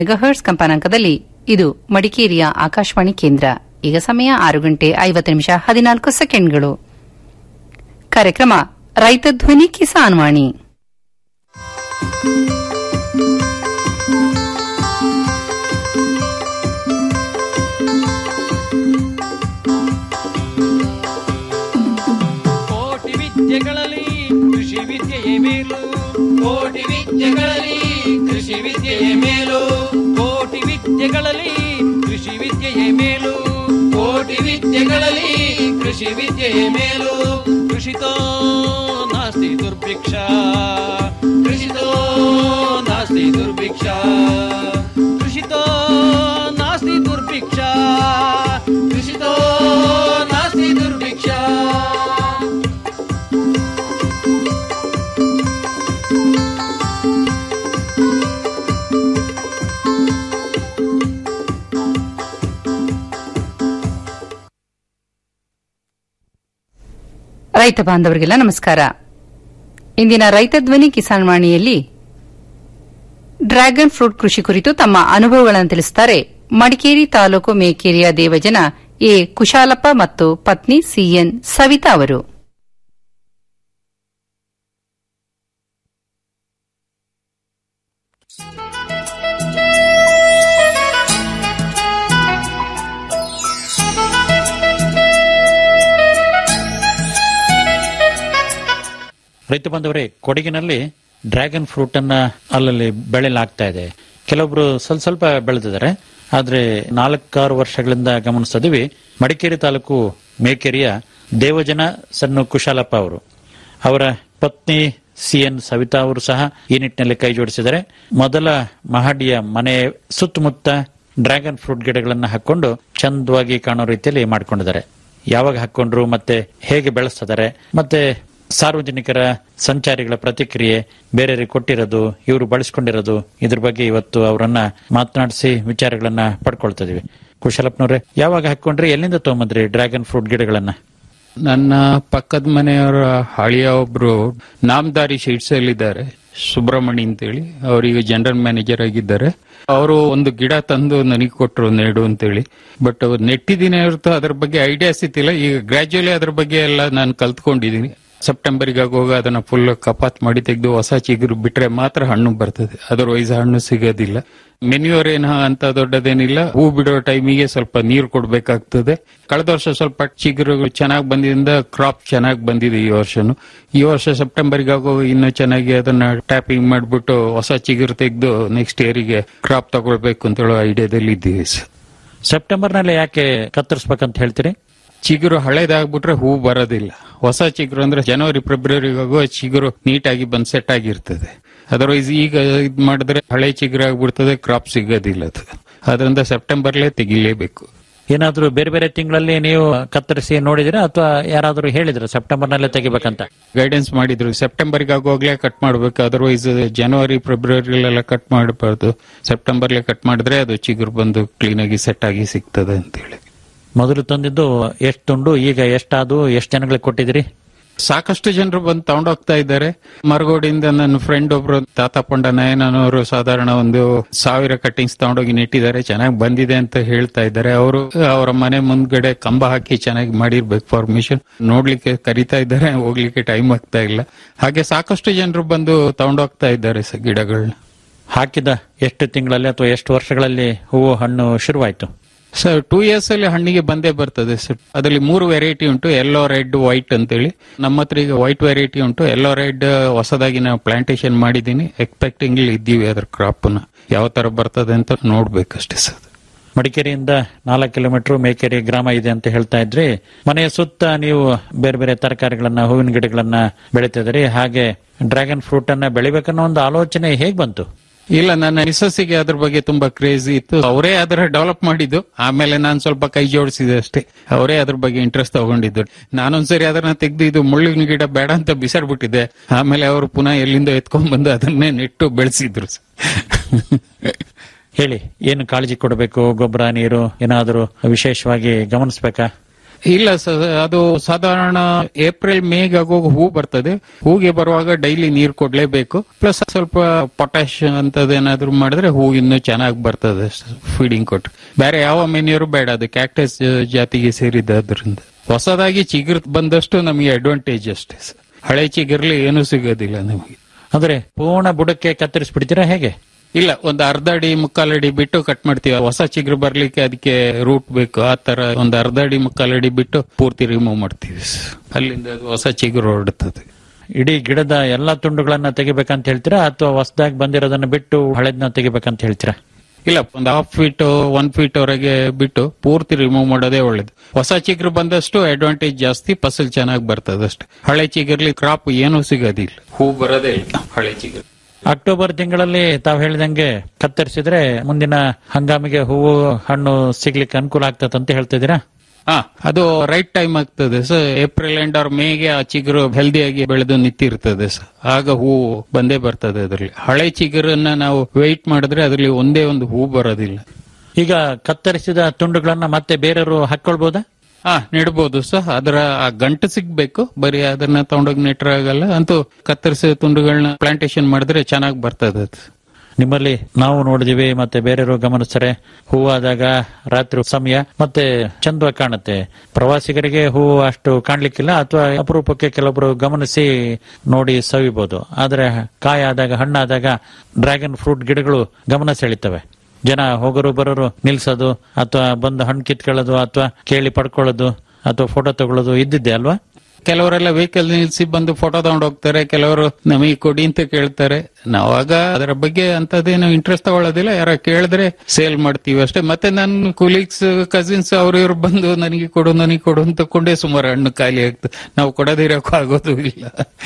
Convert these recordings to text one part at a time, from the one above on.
Megahertz ಕಂಪನಾಂಕದಲ್ಲಿ ಇದು ಮಡಿಕೇರಿಯ ಆಕಾಶವಾಣಿ ಕೇಂದ್ರ ಈಗ ಸಮಯ ಆರು ಗಂಟೆ ಐವತ್ತು ನಿಮಿಷ ಹದಿನಾಲ್ಕು ಸೆಕೆಂಡ್ಗಳು ಕಾರ್ಯಕ್ರಮ ರೈತ ಧ್ವನಿ ಕಿಸಾನ್ ವಾಣಿ ಕೋಟಿ ವಿದ್ಯೆಗಳಲ್ಲಿ ಕೃಷಿ ವಿದ್ಯೆಯೇ ಮೇಲು ಕೋಟಿ ವಿದ್ಯೆಗಳಲ್ಲಿ ಕೃಷಿ ವಿದ್ಯೆಯೇ ಮೇಲು ಕೋಟಿ ವಿದ್ಯೆಗಳಲ್ಲಿ ಕೃಷಿ ವಿದ್ಯೆಯೇ ಮೇಲು ಕೋಟಿ ವಿದ್ಯೆಗಳಲ್ಲಿ ಕೃಷಿ ವಿದ್ಯೆಯೇ ಮೇಲು ಕೃಷಿತೋ ನಾಸ್ತಿ ದುರ್ಭಿಕ್ಷ ಕೃಷಿತೋ ನಾಸ್ತಿ ದುರ್ಭಿಕ್ಷ ಕೃಷಿತೋ ನಾಸ್ತಿ ದುರ್ಭಿಕ್ಷ ಕೃಷಿತೋ ನಾಸ್ತಿ ದುರ್ಭಿಕ್ಷ ರೈತ ಬಾಂಧವರಿಗೆಲ್ಲ ನಮಸ್ಕಾರ ಇಂದಿನ ರೈತ ಧ್ವನಿ ಕಿಸಾನ್ ವಾಣಿಯಲ್ಲಿ ಡ್ರ್ಯಾಗನ್ ಫ್ರೂಟ್ ಕೃಷಿ ಕುರಿತು ತಮ್ಮ ಅನುಭವಗಳನ್ನು ತಿಳಿಸುತ್ತಾರೆ ಮಡಿಕೇರಿ ತಾಲೂಕು ಮೇಕೇರಿಯ ದೇವಜನ ಎ ಕುಶಾಲಪ್ಪ ಮತ್ತು ಪತ್ನಿ ಸಿಎನ್ ಸವಿತಾ ಅವರು ರೈತ ಬಂದವರೇ ಕೊಡಗಿನಲ್ಲಿ ಡ್ರ್ಯಾಗನ್ ಫ್ರೂಟ್ ಅನ್ನ ಅಲ್ಲಲ್ಲಿ ಬೆಳೆಯಲಾಗ್ತಾ ಇದೆ ಕೆಲವೊಬ್ರು ಸ್ವಲ್ಪ ಸ್ವಲ್ಪ ಬೆಳೆದಿದ್ದಾರೆ ಆದ್ರೆ ನಾಲ್ಕಾರು ವರ್ಷಗಳಿಂದ ಗಮನಿಸ್ತಾ ಇದೀವಿ ಮಡಿಕೇರಿ ತಾಲೂಕು ಮೇಕೆರಿಯ ದೇವಜನ ಸಣ್ಣ ಕುಶಾಲಪ್ಪ ಅವರು ಅವರ ಪತ್ನಿ ಸಿ ಎನ್ ಸವಿತಾ ಅವರು ಸಹ ಈ ನಿಟ್ಟಿನಲ್ಲಿ ಕೈ ಜೋಡಿಸಿದ್ದಾರೆ ಮೊದಲ ಮಹಡಿಯ ಮನೆ ಸುತ್ತಮುತ್ತ ಡ್ರ್ಯಾಗನ್ ಫ್ರೂಟ್ ಗಿಡಗಳನ್ನ ಹಾಕೊಂಡು ಚಂದವಾಗಿ ಕಾಣೋ ರೀತಿಯಲ್ಲಿ ಮಾಡ್ಕೊಂಡಿದ್ದಾರೆ ಯಾವಾಗ ಹಾಕೊಂಡ್ರು ಮತ್ತೆ ಹೇಗೆ ಬೆಳೆಸ್ತಿದ್ದಾರೆ ಮತ್ತೆ ಸಾರ್ವಜನಿಕರ ಸಂಚಾರಿಗಳ ಪ್ರತಿಕ್ರಿಯೆ ಬೇರೆಯವರಿಗೆ ಕೊಟ್ಟಿರೋದು ಇವರು ಬಳಸ್ಕೊಂಡಿರೋದು ಇದ್ರ ಬಗ್ಗೆ ಇವತ್ತು ಅವರನ್ನ ಮಾತನಾಡಿಸಿ ವಿಚಾರಗಳನ್ನ ಪಡ್ಕೊಳ್ತಾ ಇದೀವಿ ಕುಶಲಪ್ಪನವ್ರೆ ಯಾವಾಗ ಹಾಕೊಂಡ್ರಿ ಎಲ್ಲಿಂದ ತಗೊಂಬಂದ್ರಿ ಡ್ರ್ಯಾಗನ್ ಫ್ರೂಟ್ ಗಿಡಗಳನ್ನ ನನ್ನ ಪಕ್ಕದ ಮನೆಯವರ ಹಳಿಯ ಒಬ್ರು ನಾಮದಾರಿ ಶೀಟ್ಸ್ ಅಲ್ಲಿದ್ದಾರೆ ಸುಬ್ರಹ್ಮಣಿ ಅಂತೇಳಿ ಅವರೀಗ ಜನರಲ್ ಮ್ಯಾನೇಜರ್ ಆಗಿದ್ದಾರೆ ಅವರು ಒಂದು ಗಿಡ ತಂದು ನನಗೆ ಕೊಟ್ಟರು ನೆಡು ಅಂತೇಳಿ ಬಟ್ ನೆಟ್ಟಿದ್ದೀನಿ ಹೊರತು ಅದ್ರ ಬಗ್ಗೆ ಐಡಿಯಾಸ್ ಇತ್ತಿಲ್ಲ ಈಗ ಗ್ರಾಜುಯಲಿ ಅದ್ರ ಬಗ್ಗೆ ಎಲ್ಲ ನಾನು ಕಲ್ತ್ಕೊಂಡಿದ್ದೀನಿ ಸೆಪ್ಟೆಂಬರ್ಗೆ ಆಗುವಾಗ ಅದನ್ನ ಫುಲ್ ಕಪಾತ್ ಮಾಡಿ ತೆಗೆದು ಹೊಸ ಚಿಗುರು ಬಿಟ್ರೆ ಮಾತ್ರ ಹಣ್ಣು ಬರ್ತದೆ ಅದರ್ವೈಸ್ ಹಣ್ಣು ಸಿಗೋದಿಲ್ಲ ಮೆನ್ಯೂರ್ ಏನ ಅಂತ ದೊಡ್ಡದೇನಿಲ್ಲ ಹೂ ಬಿಡೋ ಟೈಮಿಗೆ ಸ್ವಲ್ಪ ನೀರು ಕೊಡ್ಬೇಕಾಗ್ತದೆ ಕಳೆದ ವರ್ಷ ಸ್ವಲ್ಪ ಚಿಗುರುಗಳು ಚೆನ್ನಾಗಿ ಬಂದಿದ್ದರಿಂದ ಕ್ರಾಪ್ ಚೆನ್ನಾಗಿ ಬಂದಿದೆ ಈ ವರ್ಷನು ಈ ವರ್ಷ ಸೆಪ್ಟೆಂಬರ್ಗೆ ಆಗೋ ಇನ್ನೂ ಚೆನ್ನಾಗಿ ಅದನ್ನ ಟ್ಯಾಪಿಂಗ್ ಮಾಡ್ಬಿಟ್ಟು ಹೊಸ ಚಿಗುರು ತೆಗೆದು ನೆಕ್ಸ್ಟ್ ಇಯರಿಗೆ ಕ್ರಾಪ್ ತಗೊಳ್ಬೇಕು ಅಂತ ಹೇಳೋ ಐಡಿಯಾದಲ್ಲಿ ಇದ್ದೀವಿ ಸರ್ ಸೆಪ್ಟೆಂಬರ್ ನಲ್ಲಿ ಯಾಕೆ ಕತ್ತರಿಸ್ಬೇಕಂತ ಹೇಳ್ತೀರಿ ಚಿಗುರು ಹಳೇದಾಗ್ಬಿಟ್ರೆ ಹೂ ಬರೋದಿಲ್ಲ ಹೊಸ ಚಿಗುರು ಅಂದ್ರೆ ಜನವರಿ ಫೆಬ್ರವರಿಗಾಗುವ ಚಿಗುರು ನೀಟಾಗಿ ಬಂದ್ ಸೆಟ್ ಆಗಿರ್ತದೆ ಅದರ್ವೈಸ್ ಈಗ ಇದ್ ಮಾಡಿದ್ರೆ ಹಳೆ ಚಿಗುರು ಆಗ್ಬಿಡ್ತದೆ ಕ್ರಾಪ್ ಸಿಗೋದಿಲ್ಲ ಅದು ಅದರಿಂದ ಸೆಪ್ಟೆಂಬರ್ಲೇ ತೆಗಿಲೇಬೇಕು ಏನಾದ್ರೂ ಬೇರೆ ಬೇರೆ ತಿಂಗಳಲ್ಲಿ ನೀವು ಕತ್ತರಿಸಿ ನೋಡಿದಿರಾ ಅಥವಾ ಯಾರಾದ್ರೂ ಹೇಳಿದ್ರ ಸೆಪ್ಟೆಂಬರ್ ನಲ್ಲೇ ತೆಗಿಬೇಕಂತ ಗೈಡೆನ್ಸ್ ಮಾಡಿದ್ರು ಸೆಪ್ಟೆಂಬರ್ಗೆ ಆಗುವಾಗ್ಲೇ ಕಟ್ ಮಾಡ್ಬೇಕು ಅದರ್ವೈಸ್ ಜನವರಿ ಫೆಬ್ರವರಿಲೆಲ್ಲ ಕಟ್ ಮಾಡಬಾರ್ದು ಸೆಪ್ಟೆಂಬರ್ಲೆ ಕಟ್ ಮಾಡಿದ್ರೆ ಅದು ಚಿಗುರು ಬಂದು ಕ್ಲೀನ್ ಆಗಿ ಸೆಟ್ ಆಗಿ ಸಿಗ್ತದೆ ಅಂತೇಳಿ ಮೊದಲು ತಂದಿದ್ದು ಎಷ್ಟು ತುಂಡು ಈಗ ಎಷ್ಟಾದು ಎಷ್ಟು ಜನಗಳಿಗೆ ಕೊಟ್ಟಿದ್ದೀರಿ ಸಾಕಷ್ಟು ಜನರು ಬಂದು ತಗೊಂಡೋಗ್ತಾ ಇದ್ದಾರೆ ಮರಗೋಡಿಂದ ನನ್ನ ಫ್ರೆಂಡ್ ಒಬ್ರು ತಾತ ಪೊಂಡ ನಯನನವರು ಸಾಧಾರಣ ಒಂದು ಸಾವಿರ ಕಟ್ಟಿಂಗ್ಸ್ ತಗೊಂಡೋಗಿ ನೆಟ್ಟಿದ್ದಾರೆ ಚೆನ್ನಾಗಿ ಬಂದಿದೆ ಅಂತ ಹೇಳ್ತಾ ಇದ್ದಾರೆ ಅವರು ಅವರ ಮನೆ ಮುಂದ್ಗಡೆ ಕಂಬ ಹಾಕಿ ಚೆನ್ನಾಗಿ ಮಾಡಿರ್ಬೇಕು ಪರ್ಮಿಷನ್ ನೋಡ್ಲಿಕ್ಕೆ ಕರಿತಾ ಇದ್ದಾರೆ ಹೋಗ್ಲಿಕ್ಕೆ ಟೈಮ್ ಆಗ್ತಾ ಇಲ್ಲ ಹಾಗೆ ಸಾಕಷ್ಟು ಜನರು ಬಂದು ತಗೊಂಡೋಗ್ತಾ ಇದ್ದಾರೆ ಸ ಗಿಡಗಳನ್ನ ಹಾಕಿದ ಎಷ್ಟು ತಿಂಗಳಲ್ಲಿ ಅಥವಾ ಎಷ್ಟು ವರ್ಷಗಳಲ್ಲಿ ಹೂವು ಹಣ್ಣು ಶುರುವಾಯ್ತು ಸರ್ ಟೂ ಇಯರ್ಸ್ ಅಲ್ಲಿ ಹಣ್ಣಿಗೆ ಬಂದೇ ಬರ್ತದೆ ಸರ್ ಅದರಲ್ಲಿ ಮೂರು ವೆರೈಟಿ ಉಂಟು ಎಲ್ಲೋ ರೆಡ್ ವೈಟ್ ಅಂತೇಳಿ ನಮ್ಮ ಹತ್ರ ಈಗ ವೈಟ್ ವೆರೈಟಿ ಉಂಟು ಎಲ್ಲೋ ರೆಡ್ ಹೊಸದಾಗಿ ನಾವು ಪ್ಲಾಂಟೇಶನ್ ಮಾಡಿದೀನಿ ಎಕ್ಸ್ಪೆಕ್ಟಿಂಗ್ ಇದ್ದೀವಿ ಅದ್ರ ಕ್ರಾಪ್ ನ ಯಾವ ತರ ಬರ್ತದೆ ಅಂತ ನೋಡ್ಬೇಕಷ್ಟೇ ಸರ್ ಮಡಿಕೇರಿಯಿಂದ ನಾಲ್ಕು ಕಿಲೋಮೀಟರ್ ಮೇಕೆರಿ ಗ್ರಾಮ ಇದೆ ಅಂತ ಹೇಳ್ತಾ ಇದ್ರಿ ಮನೆಯ ಸುತ್ತ ನೀವು ಬೇರೆ ಬೇರೆ ತರಕಾರಿಗಳನ್ನ ಹೂವಿನ ಗಿಡಗಳನ್ನ ಬೆಳಿತಿದ್ರಿ ಹಾಗೆ ಡ್ರ್ಯಾಗನ್ ಫ್ರೂಟ್ ಅನ್ನ ಬೆಳಿಬೇಕನ್ನೋ ಒಂದು ಆಲೋಚನೆ ಹೇಗ್ ಬಂತು ಇಲ್ಲ ನನ್ನ ಮಿಸಸ್ಸಿಗೆ ಅದ್ರ ಬಗ್ಗೆ ತುಂಬಾ ಕ್ರೇಜಿ ಇತ್ತು ಅವರೇ ಅದರ ಡೆವಲಪ್ ಮಾಡಿದ್ದು ಆಮೇಲೆ ನಾನು ಸ್ವಲ್ಪ ಕೈ ಜೋಡಿಸಿದೆ ಅಷ್ಟೇ ಅವರೇ ಅದ್ರ ಬಗ್ಗೆ ಇಂಟ್ರೆಸ್ಟ್ ತಗೊಂಡಿದ್ದು ನಾನೊಂದ್ಸರಿ ಅದನ್ನ ತೆಗೆದು ಇದು ಮುಳ್ಳಿನ ಗಿಡ ಬೇಡ ಅಂತ ಬಿಸಾಡ್ಬಿಟ್ಟಿದ್ದೆ ಆಮೇಲೆ ಅವರು ಪುನಃ ಎಲ್ಲಿಂದ ಎತ್ಕೊಂಡ್ ಬಂದು ಅದನ್ನೇ ನೆಟ್ಟು ಬೆಳೆಸಿದ್ರು ಹೇಳಿ ಏನು ಕಾಳಜಿ ಕೊಡಬೇಕು ಗೊಬ್ಬರ ನೀರು ಏನಾದರೂ ವಿಶೇಷವಾಗಿ ಗಮನಿಸ್ಬೇಕಾ ಇಲ್ಲ ಸರ್ ಅದು ಸಾಧಾರಣ ಏಪ್ರಿಲ್ ಮೇಗೆ ಆಗುವಾಗ ಹೂ ಬರ್ತದೆ ಹೂಗೆ ಬರುವಾಗ ಡೈಲಿ ನೀರು ಕೊಡ್ಲೇಬೇಕು ಪ್ಲಸ್ ಸ್ವಲ್ಪ ಪೊಟ್ಯಾಶ್ ಅಂತದೇನಾದ್ರೂ ಮಾಡಿದ್ರೆ ಹೂ ಇನ್ನೂ ಚೆನ್ನಾಗಿ ಬರ್ತದೆ ಫೀಡಿಂಗ್ ಕೊಟ್ರೆ ಬೇರೆ ಯಾವ ಮೆನ್ಯೂರು ಬೇಡ ಅದು ಕ್ಯಾಕ್ಟಸ್ ಜಾತಿಗೆ ಸೇರಿದ್ರಿಂದ ಹೊಸದಾಗಿ ಚಿಗುರು ಬಂದಷ್ಟು ನಮಗೆ ಅಡ್ವಾಂಟೇಜ್ ಅಷ್ಟೇ ಸರ್ ಹಳೆ ಚಿಗುರ್ಲಿ ಏನೂ ಸಿಗೋದಿಲ್ಲ ನಮಗೆ ಅಂದ್ರೆ ಪೂರ್ಣ ಬುಡಕ್ಕೆ ಕತ್ತರಿಸ್ಬಿಡ್ತೀರಾ ಹೇಗೆ ಇಲ್ಲ ಒಂದು ಅರ್ಧ ಅಡಿ ಮುಕ್ಕಾಲು ಅಡಿ ಬಿಟ್ಟು ಕಟ್ ಮಾಡ್ತೀವಿ ಹೊಸ ಚಿಗುರು ಬರ್ಲಿಕ್ಕೆ ಅದಕ್ಕೆ ರೂಟ್ ಬೇಕು ಆ ತರ ಒಂದು ಅರ್ಧ ಅಡಿ ಮುಕ್ಕಾಲು ಅಡಿ ಬಿಟ್ಟು ಪೂರ್ತಿ ರಿಮೂವ್ ಮಾಡ್ತೀವಿ ಸರ್. ಅಲ್ಲಿಂದ ಅದು ಹೊಸ ಚಿಗುರು ಹೊರಡುತ್ತದೆ ಇಡೀ ಗಿಡದ ಎಲ್ಲಾ ತುಂಡುಗಳನ್ನ ತೆಗಿಬೇಕಂತ ಹೇಳ್ತೀರಾ ಅಥವಾ ಹೊಸದಾಗಿ ಬಂದಿರೋದನ್ನ ಬಿಟ್ಟು ಹಳೆದನ್ನ ತೆಗಿಬೇಕಂತ ಹೇಳ್ತೀರಾ ಇಲ್ಲ ಒಂದು ಹಾಫ್ ಫೀಟ್ ಒನ್ ಫೀಟ್ ವರೆಗೆ ಬಿಟ್ಟು ಪೂರ್ತಿ ರಿಮೂವ್ ಮಾಡೋದೇ ಒಳ್ಳೇದು ಹೊಸ ಚಿಗುರು ಬಂದಷ್ಟು ಅಡ್ವಾಂಟೇಜ್ ಜಾಸ್ತಿ ಫಸಲ್ ಚೆನ್ನಾಗಿ ಬರ್ತದೆ ಅಷ್ಟೇ ಹಳೆ ಚಿಗುರ್ಲಿ ಕ್ರಾಪ್ ಏನೂ ಸಿಗೋದಿಲ್ಲ ಹೂ ಬರೋದೇ ಇಲ್ಲ ಹಳೆ ಚಿಗುರು ಅಕ್ಟೋಬರ್ ತಿಂಗಳಲ್ಲಿ ತಾವು ಹೇಳಿದಂಗೆ ಕತ್ತರಿಸಿದ್ರೆ ಮುಂದಿನ ಹಂಗಾಮಿಗೆ ಹೂವು ಹಣ್ಣು ಸಿಗ್ಲಿಕ್ಕೆ ಅನುಕೂಲ ಆಗ್ತದೆ ಅಂತ ಹೇಳ್ತಿದ್ದೀರಾ ಹಾ ಅದು ರೈಟ್ ಟೈಮ್ ಆಗ್ತದೆ ಸರ್ ಏಪ್ರಿಲ್ ಎಂಡ್ ಆರ್ ಮೇಗೆ ಆ ಚಿಗುರು ಹೆಲ್ದಿಯಾಗಿ ಬೆಳೆದು ನಿಂತಿರ್ತದೆ ಸರ್ ಆಗ ಹೂ ಬಂದೇ ಬರ್ತದೆ ಅದರಲ್ಲಿ ಹಳೆ ಚಿಗುರನ್ನ ನಾವು ವೆಯ್ಟ್ ಮಾಡಿದ್ರೆ ಅದರಲ್ಲಿ ಒಂದೇ ಒಂದು ಹೂ ಬರೋದಿಲ್ಲ ಈಗ ಕತ್ತರಿಸಿದ ತುಂಡುಗಳನ್ನ ಮತ್ತೆ ಬೇರೆಯವರು ಹಾಕೊಳ್ಬಹುದಾ ಹಾ ನೆಡ್ಬೋದು ಸರ್ ಅದರ ಆ ಗಂಟು ಸಿಗ್ಬೇಕು ಬರೀ ಅದನ್ನ ತಗೊಂಡೋಗಿ ನೆಟ್ರಾಗಲ್ಲ ಅಂತೂ ಕತ್ತರಿಸಿದ ತುಂಡುಗಳನ್ನ ಪ್ಲಾಂಟೇಶನ್ ಮಾಡಿದ್ರೆ ಚೆನ್ನಾಗಿ ಬರ್ತದೆ ಅದು ನಿಮ್ಮಲ್ಲಿ ನಾವು ನೋಡಿದಿವಿ ಮತ್ತೆ ಬೇರೆಯವರು ಗಮನಿಸ್ತಾರೆ ಹೂವಾದಾಗ ರಾತ್ರಿ ಸಮಯ ಮತ್ತೆ ಚಂದವಾಗಿ ಕಾಣುತ್ತೆ ಪ್ರವಾಸಿಗರಿಗೆ ಹೂವು ಅಷ್ಟು ಕಾಣ್ಲಿಕ್ಕಿಲ್ಲ ಅಥವಾ ಅಪರೂಪಕ್ಕೆ ಕೆಲವೊಬ್ರು ಗಮನಿಸಿ ನೋಡಿ ಸವಿಬಹುದು ಆದ್ರೆ ಕಾಯಾದಾಗ ಹಣ್ಣಾದಾಗ ಡ್ರ್ಯಾಗನ್ ಫ್ರೂಟ್ ಗಿಡಗಳು ಗಮನ ಸೆಳೀತವೆ ಜನ ಹೋಗೋರು ಬರೋರು ನಿಲ್ಸೋದು ಅಥವಾ ಬಂದು ಹಣ್ಣು ಕಿತ್ಕೊಳ್ಳೋದು ಅಥವಾ ಕೇಳಿ ಪಡ್ಕೊಳ್ಳೋದು ಅಥವಾ ಫೋಟೋ ತಗೊಳ್ಳೋದು ಇದ್ದಿದ್ದೆ ಅಲ್ವಾ ಕೆಲವರೆಲ್ಲ ವೆಹಿಕಲ್ ನಿಲ್ಸಿ ಬಂದು ಫೋಟೋ ತಗೊಂಡು ಹೋಗ್ತಾರೆ ಕೆಲವರು ನಮಗೆ ಕೊಡಿ ಅಂತ ಕೇಳ್ತಾರೆ ನಾವಾಗ ಅದರ ಬಗ್ಗೆ ಅಂತದೇನು ಇಂಟ್ರೆಸ್ಟ್ ತಗೊಳ್ಳೋದಿಲ್ಲ ಯಾರ ಕೇಳಿದ್ರೆ ಸೇಲ್ ಮಾಡ್ತೀವಿ ಅಷ್ಟೇ ಮತ್ತೆ ನನ್ನ ಕುಲೀಗ್ಸ್ ಕಸಿನ್ಸ್ ಅವ್ರು ಇವ್ರು ಬಂದು ನನಗೆ ಕೊಡು ನನಗೆ ಕೊಡು ಅಂತ ಕೊಂಡೇ ಸುಮಾರು ಹಣ್ಣು ಖಾಲಿ ಆಗ್ತದೆ ನಾವು ಕೊಡದಿರೋಕ್ಕೂ ಆಗೋದು ಇಲ್ಲ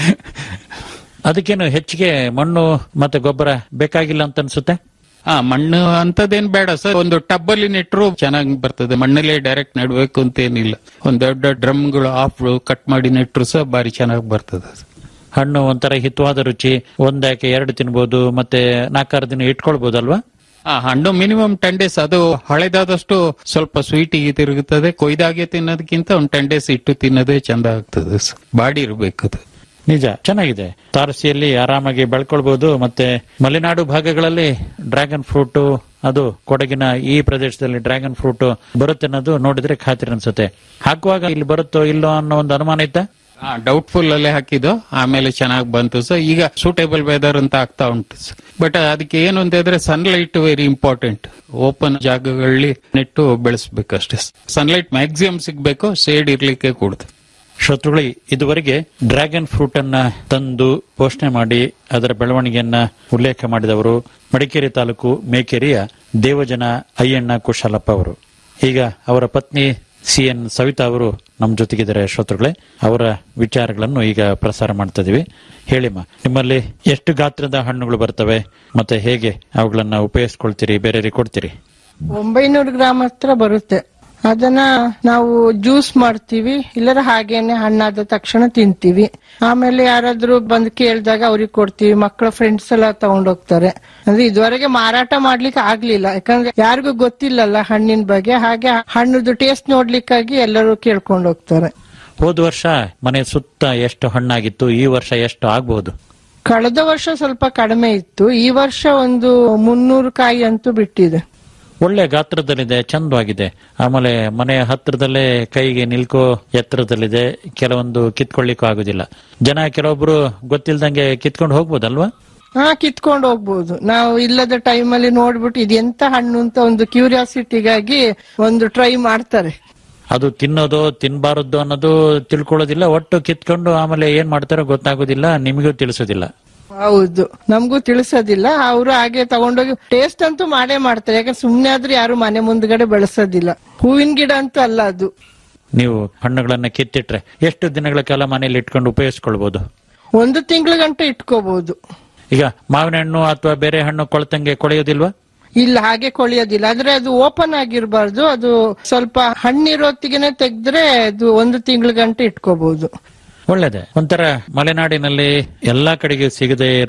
ಅದಕ್ಕೇನು ಹೆಚ್ಚಿಗೆ ಮಣ್ಣು ಮತ್ತೆ ಗೊಬ್ಬರ ಬೇಕಾಗಿಲ್ಲ ಅಂತ ಅನ್ಸುತ್ತೆ ಹಾ ಮಣ್ಣು ಅಂತದೇನ್ ಬೇಡ ಸರ್ ಒಂದು ಟಬ್ಬಲ್ಲಿ ನೆಟ್ರು ಚೆನ್ನಾಗಿ ಬರ್ತದೆ ಮಣ್ಣಲ್ಲೇ ಡೈರೆಕ್ಟ್ ನೆಡ್ಬೇಕು ಅಂತ ಏನಿಲ್ಲ ಒಂದ್ ದೊಡ್ಡ ಡ್ರಮ್ಗಳು ಆಫ್ ಕಟ್ ಮಾಡಿ ನೆಟ್ರು ಸಹ ಬಾರಿ ಚೆನ್ನಾಗಿ ಬರ್ತದೆ ಹಣ್ಣು ಒಂಥರ ಹಿತವಾದ ರುಚಿ ಒಂದಾಕೆ ಎರಡು ತಿನ್ಬೋದು ಮತ್ತೆ ನಾಲ್ಕಾರು ದಿನ ಇಟ್ಕೊಳ್ಬಹುದಲ್ವಾ ಆ ಹಣ್ಣು ಮಿನಿಮಮ್ ಟೆನ್ ಡೇಸ್ ಅದು ಹಳೆದಾದಷ್ಟು ಸ್ವಲ್ಪ ಸ್ವೀಟಿಗೆ ತಿರುಗುತ್ತದೆ ಕೊಯ್ದಾಗೆ ತಿನ್ನೋದಕ್ಕಿಂತ ಒಂದು ಟೆನ್ ಡೇಸ್ ಇಟ್ಟು ತಿನ್ನೋದೇ ಚಂದ ಆಗ್ತದೆ ಸ. ಬಾಡಿ ಇರ್ಬೇಕು ಅದು ನಿಜ ಚೆನ್ನಾಗಿದೆ ತಾರಸಿಯಲ್ಲಿ ಆರಾಮಾಗಿ ಬೆಳ್ಕೊಳ್ಬಹುದು ಮತ್ತೆ ಮಲೆನಾಡು ಭಾಗಗಳಲ್ಲಿ ಡ್ರ್ಯಾಗನ್ ಫ್ರೂಟ್ ಅದು ಕೊಡಗಿನ ಈ ಪ್ರದೇಶದಲ್ಲಿ ಡ್ರ್ಯಾಗನ್ ಫ್ರೂಟ್ ಬರುತ್ತೆ ಅನ್ನೋದು ನೋಡಿದ್ರೆ ಖಾತ್ರಿ ಅನ್ಸುತ್ತೆ ಹಾಕುವಾಗ ಇಲ್ಲಿ ಬರುತ್ತೋ ಇಲ್ಲೋ ಅನ್ನೋ ಒಂದು ಅನುಮಾನ ಇತ್ತ ಡೌಟ್ಫುಲ್ ಅಲ್ಲೇ ಹಾಕಿದ್ದು ಆಮೇಲೆ ಚೆನ್ನಾಗಿ ಬಂತು ಸರ್ ಈಗ ಸೂಟೇಬಲ್ ವೆದರ್ ಅಂತ ಆಗ್ತಾ ಉಂಟು ಬಟ್ ಅದಕ್ಕೆ ಏನು ಅಂತ ಹೇಳಿದ್ರೆ ಸನ್ಲೈಟ್ ವೆರಿ ಇಂಪಾರ್ಟೆಂಟ್ ಓಪನ್ ಜಾಗಗಳಲ್ಲಿ ನೆಟ್ಟು ಬೆಳೆಸ್ಬೇಕಷ್ಟೇ ಸನ್ಲೈಟ್ ಮ್ಯಾಕ್ಸಿಮಮ್ ಸಿಗ್ಬೇಕು ಶೇಡ್ ಇರ್ಲಿಕ್ಕೆ ಕೂಡುತ್ತೆ ಶ್ರೋತೃಗಳೇ ಇದುವರೆಗೆ ಡ್ರ್ಯಾಗನ್ ಫ್ರೂಟ್ ಅನ್ನ ತಂದು ಪೋಷಣೆ ಮಾಡಿ ಅದರ ಬೆಳವಣಿಗೆಯನ್ನ ಉಲ್ಲೇಖ ಮಾಡಿದವರು ಮಡಿಕೇರಿ ತಾಲೂಕು ಮೇಕೆರಿಯ ದೇವಜನ ಅಯ್ಯಣ್ಣ ಕುಶಾಲಪ್ಪ ಅವರು ಈಗ ಅವರ ಪತ್ನಿ ಸಿ ಎನ್ ಸವಿತಾ ಅವರು ನಮ್ಮ ಜೊತೆಗಿದ್ದಾರೆ ಶ್ರೋತೃಗಳೇ ಅವರ ವಿಚಾರಗಳನ್ನು ಈಗ ಪ್ರಸಾರ ಮಾಡ್ತಾ ಇದೀವಿ ಹೇಳಿಮ್ಮ ನಿಮ್ಮಲ್ಲಿ ಎಷ್ಟು ಗಾತ್ರದ ಹಣ್ಣುಗಳು ಬರ್ತವೆ ಮತ್ತೆ ಹೇಗೆ ಅವುಗಳನ್ನ ಉಪಯೋಗಿಸ್ಕೊಳ್ತೀರಿ ಬೇರೆಯವರಿಗೆ ಕೊಡ್ತೀರಿ ಒಂಬೈನೂರು ಗ್ರಾಮ್ ಹತ್ರ ಬರುತ್ತೆ ಅದನ್ನ ನಾವು ಜ್ಯೂಸ್ ಮಾಡ್ತೀವಿ ಇಲ್ಲರ ಹಾಗೇನೆ ಹಣ್ಣಾದ ತಕ್ಷಣ ತಿಂತೀವಿ ಆಮೇಲೆ ಯಾರಾದ್ರೂ ಬಂದು ಕೇಳಿದಾಗ ಅವ್ರಿಗೆ ಕೊಡ್ತೀವಿ ಮಕ್ಕಳ ಫ್ರೆಂಡ್ಸ್ ಎಲ್ಲ ತಗೊಂಡೋಗ್ತಾರೆ ಅಂದ್ರೆ ಇದುವರೆಗೆ ಮಾರಾಟ ಮಾಡ್ಲಿಕ್ಕೆ ಆಗ್ಲಿಲ್ಲ ಯಾಕಂದ್ರೆ ಯಾರಿಗೂ ಗೊತ್ತಿಲ್ಲಲ್ಲ ಹಣ್ಣಿನ ಬಗ್ಗೆ ಹಾಗೆ ಹಣ್ಣುದು ಟೇಸ್ಟ್ ನೋಡ್ಲಿಕ್ಕಾಗಿ ಎಲ್ಲರೂ ಕೇಳ್ಕೊಂಡು ಹೋಗ್ತಾರೆ ಹೋದ ವರ್ಷ ಮನೆ ಸುತ್ತ ಎಷ್ಟು ಹಣ್ಣಾಗಿತ್ತು ಈ ವರ್ಷ ಎಷ್ಟು ಆಗ್ಬಹುದು ಕಳೆದ ವರ್ಷ ಸ್ವಲ್ಪ ಕಡಿಮೆ ಇತ್ತು ಈ ವರ್ಷ ಒಂದು ಮುನ್ನೂರು ಕಾಯಿ ಅಂತೂ ಬಿಟ್ಟಿದೆ ಒಳ್ಳೆ ಗಾತ್ರದಲ್ಲಿದೆ ಚಂದವಾಗಿದೆ ಆಮೇಲೆ ಮನೆಯ ಹತ್ರದಲ್ಲೇ ಕೈಗೆ ನಿಲ್ಕೋ ಎತ್ತರದಲ್ಲಿದೆ ಕೆಲವೊಂದು ಕಿತ್ಕೊಳ್ಳಿಕ್ಕೂ ಆಗುದಿಲ್ಲ ಜನ ಕೆಲವೊಬ್ರು ಗೊತ್ತಿಲ್ದಂಗೆ ಕಿತ್ಕೊಂಡು ಹೋಗ್ಬೋದಲ್ವಾ ಹಾ ಕಿತ್ಕೊಂಡು ಹೋಗ್ಬೋದು ನಾವು ಇಲ್ಲದ ಟೈಮಲ್ಲಿ ನೋಡ್ಬಿಟ್ಟು ಇದೆಂತ ಹಣ್ಣು ಅಂತ ಒಂದು ಕ್ಯೂರಿಯಾಸಿಟಿಗಾಗಿ ಒಂದು ಟ್ರೈ ಮಾಡ್ತಾರೆ ಅದು ತಿನ್ನೋದು ತಿನ್ಬಾರದು ಅನ್ನೋದು ತಿಳ್ಕೊಳ್ಳೋದಿಲ್ಲ ಒಟ್ಟು ಕಿತ್ಕೊಂಡು ಆಮೇಲೆ ಏನ್ ಮಾಡ್ತಾರೋ ಗೊತ್ತಾಗೋದಿಲ್ಲ ನಿಮಗೂ ತಿಳಿಸೋದಿಲ್ಲ ಹೌದು ನಮಗೂ ತಿಳಿಸೋದಿಲ್ಲ ಅವರು ಹಾಗೆ ತಗೊಂಡೋಗಿ ಟೇಸ್ಟ್ ಅಂತೂ ಮಾಡೇ ಮಾಡ್ತಾರೆ ಯಾಕಂದ್ರೆ ಸುಮ್ನೆ ಆದ್ರೂ ಯಾರು ಮನೆ ಮುಂದ್ಗಡೆ ಬೆಳೆಸೋದಿಲ್ಲ ಹೂವಿನ ಗಿಡ ಅಂತೂ ಅಲ್ಲ ಅದು ನೀವು ಹಣ್ಣುಗಳನ್ನ ಕಿತ್ತಿಟ್ರೆ ಎಷ್ಟು ದಿನಗಳ ಕಾಲ ಮನೆಯಲ್ಲಿ ಇಟ್ಕೊಂಡು ಉಪಯೋಗಿಸ್ಕೊಳ್ಬಹುದು ಒಂದು ತಿಂಗಳ ಗಂಟೆ ಇಟ್ಕೋಬಹುದು ಈಗ ಮಾವಿನ ಹಣ್ಣು ಅಥವಾ ಬೇರೆ ಹಣ್ಣು ಕೊಳತಂಗೆ ಕೊಳೆಯೋದಿಲ್ವಾ ಇಲ್ಲ ಹಾಗೆ ಕೊಳಿಯೋದಿಲ್ಲ ಆದ್ರೆ ಅದು ಓಪನ್ ಆಗಿರ್ಬಾರ್ದು ಅದು ಸ್ವಲ್ಪ ಹಣ್ಣಿರೋತ್ತಿಗೆನೆ ತೆಗ್ದ್ರೆ ಅದು ಒಂದು ತಿಂಗಳ ಗಂಟೆ ಇಟ್ಕೋಬಹುದು ಒಳ್ಳೇದೆ ಒಂಥರ ಮಲೆನಾಡಿನಲ್ಲಿ ಎಲ್ಲಾ ಕಡೆಗೆ ಸಿಗದೇ ಇರುವ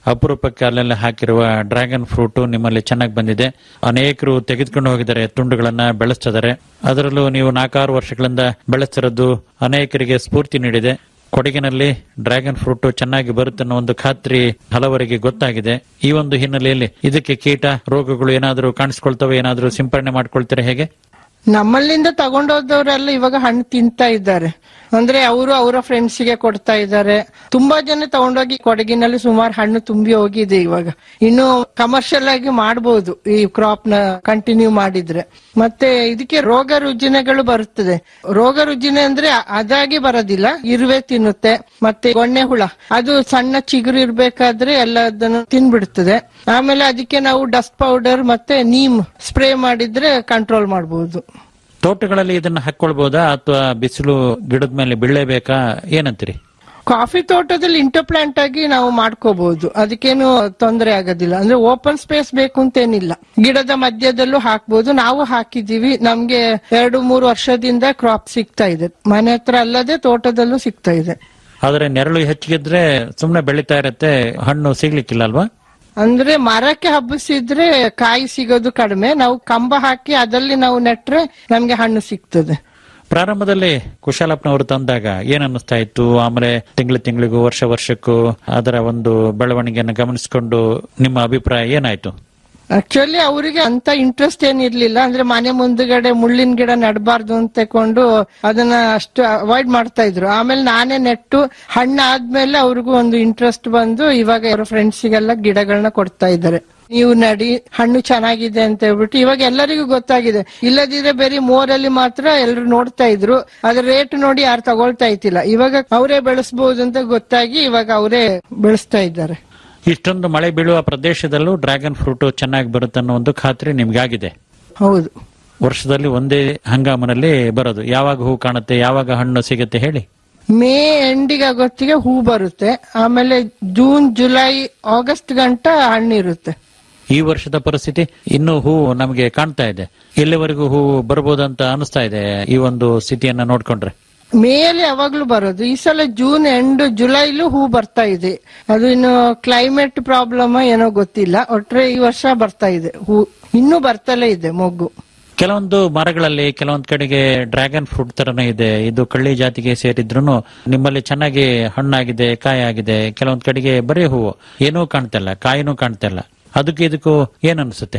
ಅಪರೂಪಕ್ಕೆ ಅಲ್ಲೆಲ್ಲ ಹಾಕಿರುವ ಡ್ರ್ಯಾಗನ್ ಫ್ರೂಟ್ ನಿಮ್ಮಲ್ಲಿ ಚೆನ್ನಾಗಿ ಬಂದಿದೆ ಅನೇಕರು ತೆಗೆದುಕೊಂಡು ಹೋಗಿದ್ದಾರೆ ತುಂಡುಗಳನ್ನ ಬೆಳೆಸ್ತಿದ್ದಾರೆ ಅದರಲ್ಲೂ ನೀವು ನಾಲ್ಕಾರು ವರ್ಷಗಳಿಂದ ಬೆಳೆಸ್ತಿರೋದು ಅನೇಕರಿಗೆ ಸ್ಫೂರ್ತಿ ನೀಡಿದೆ ಕೊಡಗಿನಲ್ಲಿ ಡ್ರ್ಯಾಗನ್ ಫ್ರೂಟ್ ಚೆನ್ನಾಗಿ ಬರುತ್ತೆ ಅನ್ನೋ ಒಂದು ಖಾತ್ರಿ ಹಲವರಿಗೆ ಗೊತ್ತಾಗಿದೆ ಈ ಒಂದು ಹಿನ್ನೆಲೆಯಲ್ಲಿ ಇದಕ್ಕೆ ಕೀಟ ರೋಗಗಳು ಏನಾದರೂ ಕಾಣಿಸ್ಕೊಳ್ತವೆ ಏನಾದರೂ ಸಿಂಪರಣೆ ಮಾಡ್ಕೊಳ್ತಾರೆ ಹೇಗೆ ನಮ್ಮಲ್ಲಿಂದ ತಗೊಂಡೋದವರೆಲ್ಲ ಇವಾಗ ಹಣ್ಣು ತಿಂತಾ ಇದ್ದಾರೆ ಅಂದ್ರೆ ಅವರು ಅವರ ಫ್ರೆಂಡ್ಸ್ ಗೆ ಕೊಡ್ತಾ ಇದ್ದಾರೆ ತುಂಬಾ ಜನ ತಗೊಂಡೋಗಿ ಕೊಡಗಿನಲ್ಲಿ ಸುಮಾರು ಹಣ್ಣು ತುಂಬಿ ಹೋಗಿದೆ ಇವಾಗ ಇನ್ನು ಕಮರ್ಷಿಯಲ್ ಆಗಿ ಮಾಡಬಹುದು ಈ ಕ್ರಾಪ್ ನ ಕಂಟಿನ್ಯೂ ಮಾಡಿದ್ರೆ ಮತ್ತೆ ಇದಕ್ಕೆ ರೋಗ ರುಜಿನಗಳು ಬರುತ್ತದೆ ರೋಗ ರುಜಿನ ಅಂದ್ರೆ ಅದಾಗಿ ಬರೋದಿಲ್ಲ ಇರುವೆ ತಿನ್ನುತ್ತೆ ಮತ್ತೆ ಗೊಣ್ಣೆ ಹುಳ ಅದು ಸಣ್ಣ ಚಿಗುರು ಇರ್ಬೇಕಾದ್ರೆ ಎಲ್ಲದನ್ನು ತಿನ್ಬಿಡ್ತದೆ ಆಮೇಲೆ ಅದಕ್ಕೆ ನಾವು ಡಸ್ಟ್ ಪೌಡರ್ ಮತ್ತೆ ನೀಮ್ ಸ್ಪ್ರೇ ಮಾಡಿದ್ರೆ ಕಂಟ್ರೋಲ್ ಮಾಡಬಹುದು ತೋಟಗಳಲ್ಲಿ ಇದನ್ನ ಹಾಕೊಳ್ಬಹುದಾ ಅಥವಾ ಬಿಸಿಲು ಗಿಡದ ಮೇಲೆ ಬೀಳಲೇಬೇಕಾ ಏನಂತೀರಿ ಕಾಫಿ ತೋಟದಲ್ಲಿ ಇಂಟರ್ಪ್ಲಾಂಟ್ ಆಗಿ ನಾವು ಮಾಡ್ಕೋಬಹುದು ಅದಕ್ಕೇನು ತೊಂದರೆ ಆಗೋದಿಲ್ಲ ಅಂದ್ರೆ ಓಪನ್ ಸ್ಪೇಸ್ ಬೇಕು ಅಂತೇನಿಲ್ಲ ಗಿಡದ ಮಧ್ಯದಲ್ಲೂ ಹಾಕ್ಬೋದು ನಾವು ಹಾಕಿದೀವಿ ನಮ್ಗೆ ಎರಡು ಮೂರು ವರ್ಷದಿಂದ ಕ್ರಾಪ್ ಸಿಗ್ತಾ ಇದೆ ಮನೆ ಹತ್ರ ಅಲ್ಲದೆ ತೋಟದಲ್ಲೂ ಸಿಗ್ತಾ ಇದೆ ಆದ್ರೆ ನೆರಳು ಹೆಚ್ಚಿಗಿದ್ರೆ ಸುಮ್ನೆ ಬೆಳೀತಾ ಇರತ್ತೆ ಹಣ್ಣು ಸಿಗ್ಲಿಕ್ಕಿಲ್ಲ ಅಲ್ವಾ ಅಂದ್ರೆ ಮರಕ್ಕೆ ಹಬ್ಬಿಸಿದ್ರೆ ಕಾಯಿ ಸಿಗೋದು ಕಡಿಮೆ ನಾವು ಕಂಬ ಹಾಕಿ ಅದಲ್ಲಿ ನಾವು ನೆಟ್ರೆ ನಮ್ಗೆ ಹಣ್ಣು ಸಿಗ್ತದೆ ಪ್ರಾರಂಭದಲ್ಲಿ ಕುಶಾಲಪ್ಪನವರು ತಂದಾಗ ಏನ್ ಅನ್ನಿಸ್ತಾ ಇತ್ತು ಆಮೇಲೆ ತಿಂಗಳು ತಿಂಗಳಿಗೂ ವರ್ಷ ವರ್ಷಕ್ಕೂ ಅದರ ಒಂದು ಬೆಳವಣಿಗೆಯನ್ನು ಗಮನಿಸಿಕೊಂಡು ನಿಮ್ಮ ಅಭಿಪ್ರಾಯ ಏನಾಯ್ತು ಆಕ್ಚುಲಿ ಅವರಿಗೆ ಅಂತ ಇಂಟ್ರೆಸ್ಟ್ ಏನಿರ್ಲಿಲ್ಲ ಅಂದ್ರೆ ಮನೆ ಮುಂದ್ಗಡೆ ಮುಳ್ಳಿನ ಗಿಡ ನೆಡಬಾರ್ದು ಅಂತ ತಕೊಂಡು ಅದನ್ನ ಅಷ್ಟು ಅವಾಯ್ಡ್ ಮಾಡ್ತಾ ಇದ್ರು ಆಮೇಲೆ ನಾನೇ ನೆಟ್ಟು ಹಣ್ಣಾದ್ಮೇಲೆ ಅವ್ರಿಗೂ ಒಂದು ಇಂಟ್ರೆಸ್ಟ್ ಬಂದು ಇವಾಗ ಅವರ ಫ್ರೆಂಡ್ಸಿಗೆಲ್ಲ ಗಿಡಗಳನ್ನ ಕೊಡ್ತಾ ಇದ್ದಾರೆ ನೀವು ನಡಿ ಹಣ್ಣು ಚೆನ್ನಾಗಿದೆ ಅಂತ ಹೇಳ್ಬಿಟ್ಟು ಇವಾಗ ಎಲ್ಲರಿಗೂ ಗೊತ್ತಾಗಿದೆ ಇಲ್ಲದಿದ್ರೆ ಬರೀ ಮೋರಲ್ಲಿ ಮಾತ್ರ ಎಲ್ಲರೂ ನೋಡ್ತಾ ಇದ್ರು ಅದ್ರ ರೇಟ್ ನೋಡಿ ಯಾರು ತಗೊಳ್ತಾ ಇತ್ತಿಲ್ಲ ಇವಾಗ ಅವರೇ ಬೆಳೆಸಬಹುದು ಅಂತ ಗೊತ್ತಾಗಿ ಇವಾಗ ಅವರೇ ಬೆಳೆಸ್ತಾ ಇದ್ದಾರೆ ಇಷ್ಟೊಂದು ಮಳೆ ಬೀಳುವ ಪ್ರದೇಶದಲ್ಲೂ ಡ್ರ್ಯಾಗನ್ ಫ್ರೂಟ್ ಚೆನ್ನಾಗಿ ಬರುತ್ತೆ ಅನ್ನೋ ಒಂದು ಖಾತ್ರಿ ನಿಮ್ಗಾಗಿದೆ ಹೌದು ವರ್ಷದಲ್ಲಿ ಒಂದೇ ಹಂಗಾಮಿನಲ್ಲಿ ಬರೋದು ಯಾವಾಗ ಹೂ ಕಾಣುತ್ತೆ ಯಾವಾಗ ಹಣ್ಣು ಸಿಗುತ್ತೆ ಹೇಳಿ ಮೇ ಎಂಡಿಗೆ ಆಗೋತ್ತಿಗೆ ಹೂ ಬರುತ್ತೆ ಆಮೇಲೆ ಜೂನ್ ಜುಲೈ ಆಗಸ್ಟ್ ಗಂಟ ಹಣ್ಣಿರುತ್ತೆ ಈ ವರ್ಷದ ಪರಿಸ್ಥಿತಿ ಇನ್ನೂ ಹೂ ನಮಗೆ ಕಾಣ್ತಾ ಇದೆ ಎಲ್ಲಿವರೆಗೂ ಹೂ ಬರ್ಬೋದಂತ ಅನಿಸ್ತಾ ಇದೆ ಈ ಒಂದು ಸ್ಥಿತಿಯನ್ನ ನೋಡ್ಕೊಂಡ್ರೆ ಮೇಯಲ್ಲಿ ಯಾವಾಗ್ಲೂ ಬರೋದು ಈ ಸಲ ಜೂನ್ ಎಂಡ್ ಜುಲೈಲು ಹೂ ಬರ್ತಾ ಇದೆ ಅದು ಇನ್ನು ಕ್ಲೈಮೇಟ್ ಪ್ರಾಬ್ಲಮ್ ಏನೋ ಗೊತ್ತಿಲ್ಲ ಒಟ್ರೆ ಈ ವರ್ಷ ಬರ್ತಾ ಇದೆ ಹೂ ಇನ್ನೂ ಬರ್ತಲೇ ಇದೆ ಮೊಗ್ಗು ಕೆಲವೊಂದು ಮರಗಳಲ್ಲಿ ಕೆಲವೊಂದ್ ಕಡೆಗೆ ಡ್ರ್ಯಾಗನ್ ಫ್ರೂಟ್ ತರನೇ ಇದೆ ಇದು ಕಳ್ಳಿ ಜಾತಿಗೆ ಸೇರಿದ್ರು ನಿಮ್ಮಲ್ಲಿ ಚೆನ್ನಾಗಿ ಹಣ್ಣಾಗಿದೆ ಕಾಯಿ ಆಗಿದೆ ಕೆಲವೊಂದ್ ಕಡೆಗೆ ಬರೀ ಹೂವು ಏನೂ ಕಾಣ್ತಿಲ್ಲ ಕಾಯಿನೂ ಕಾಣ್ತಿಲ್ಲ ಅದಕ್ಕೆ ಇದಕ್ಕೂ ಏನ್ ಅನ್ಸುತ್ತೆ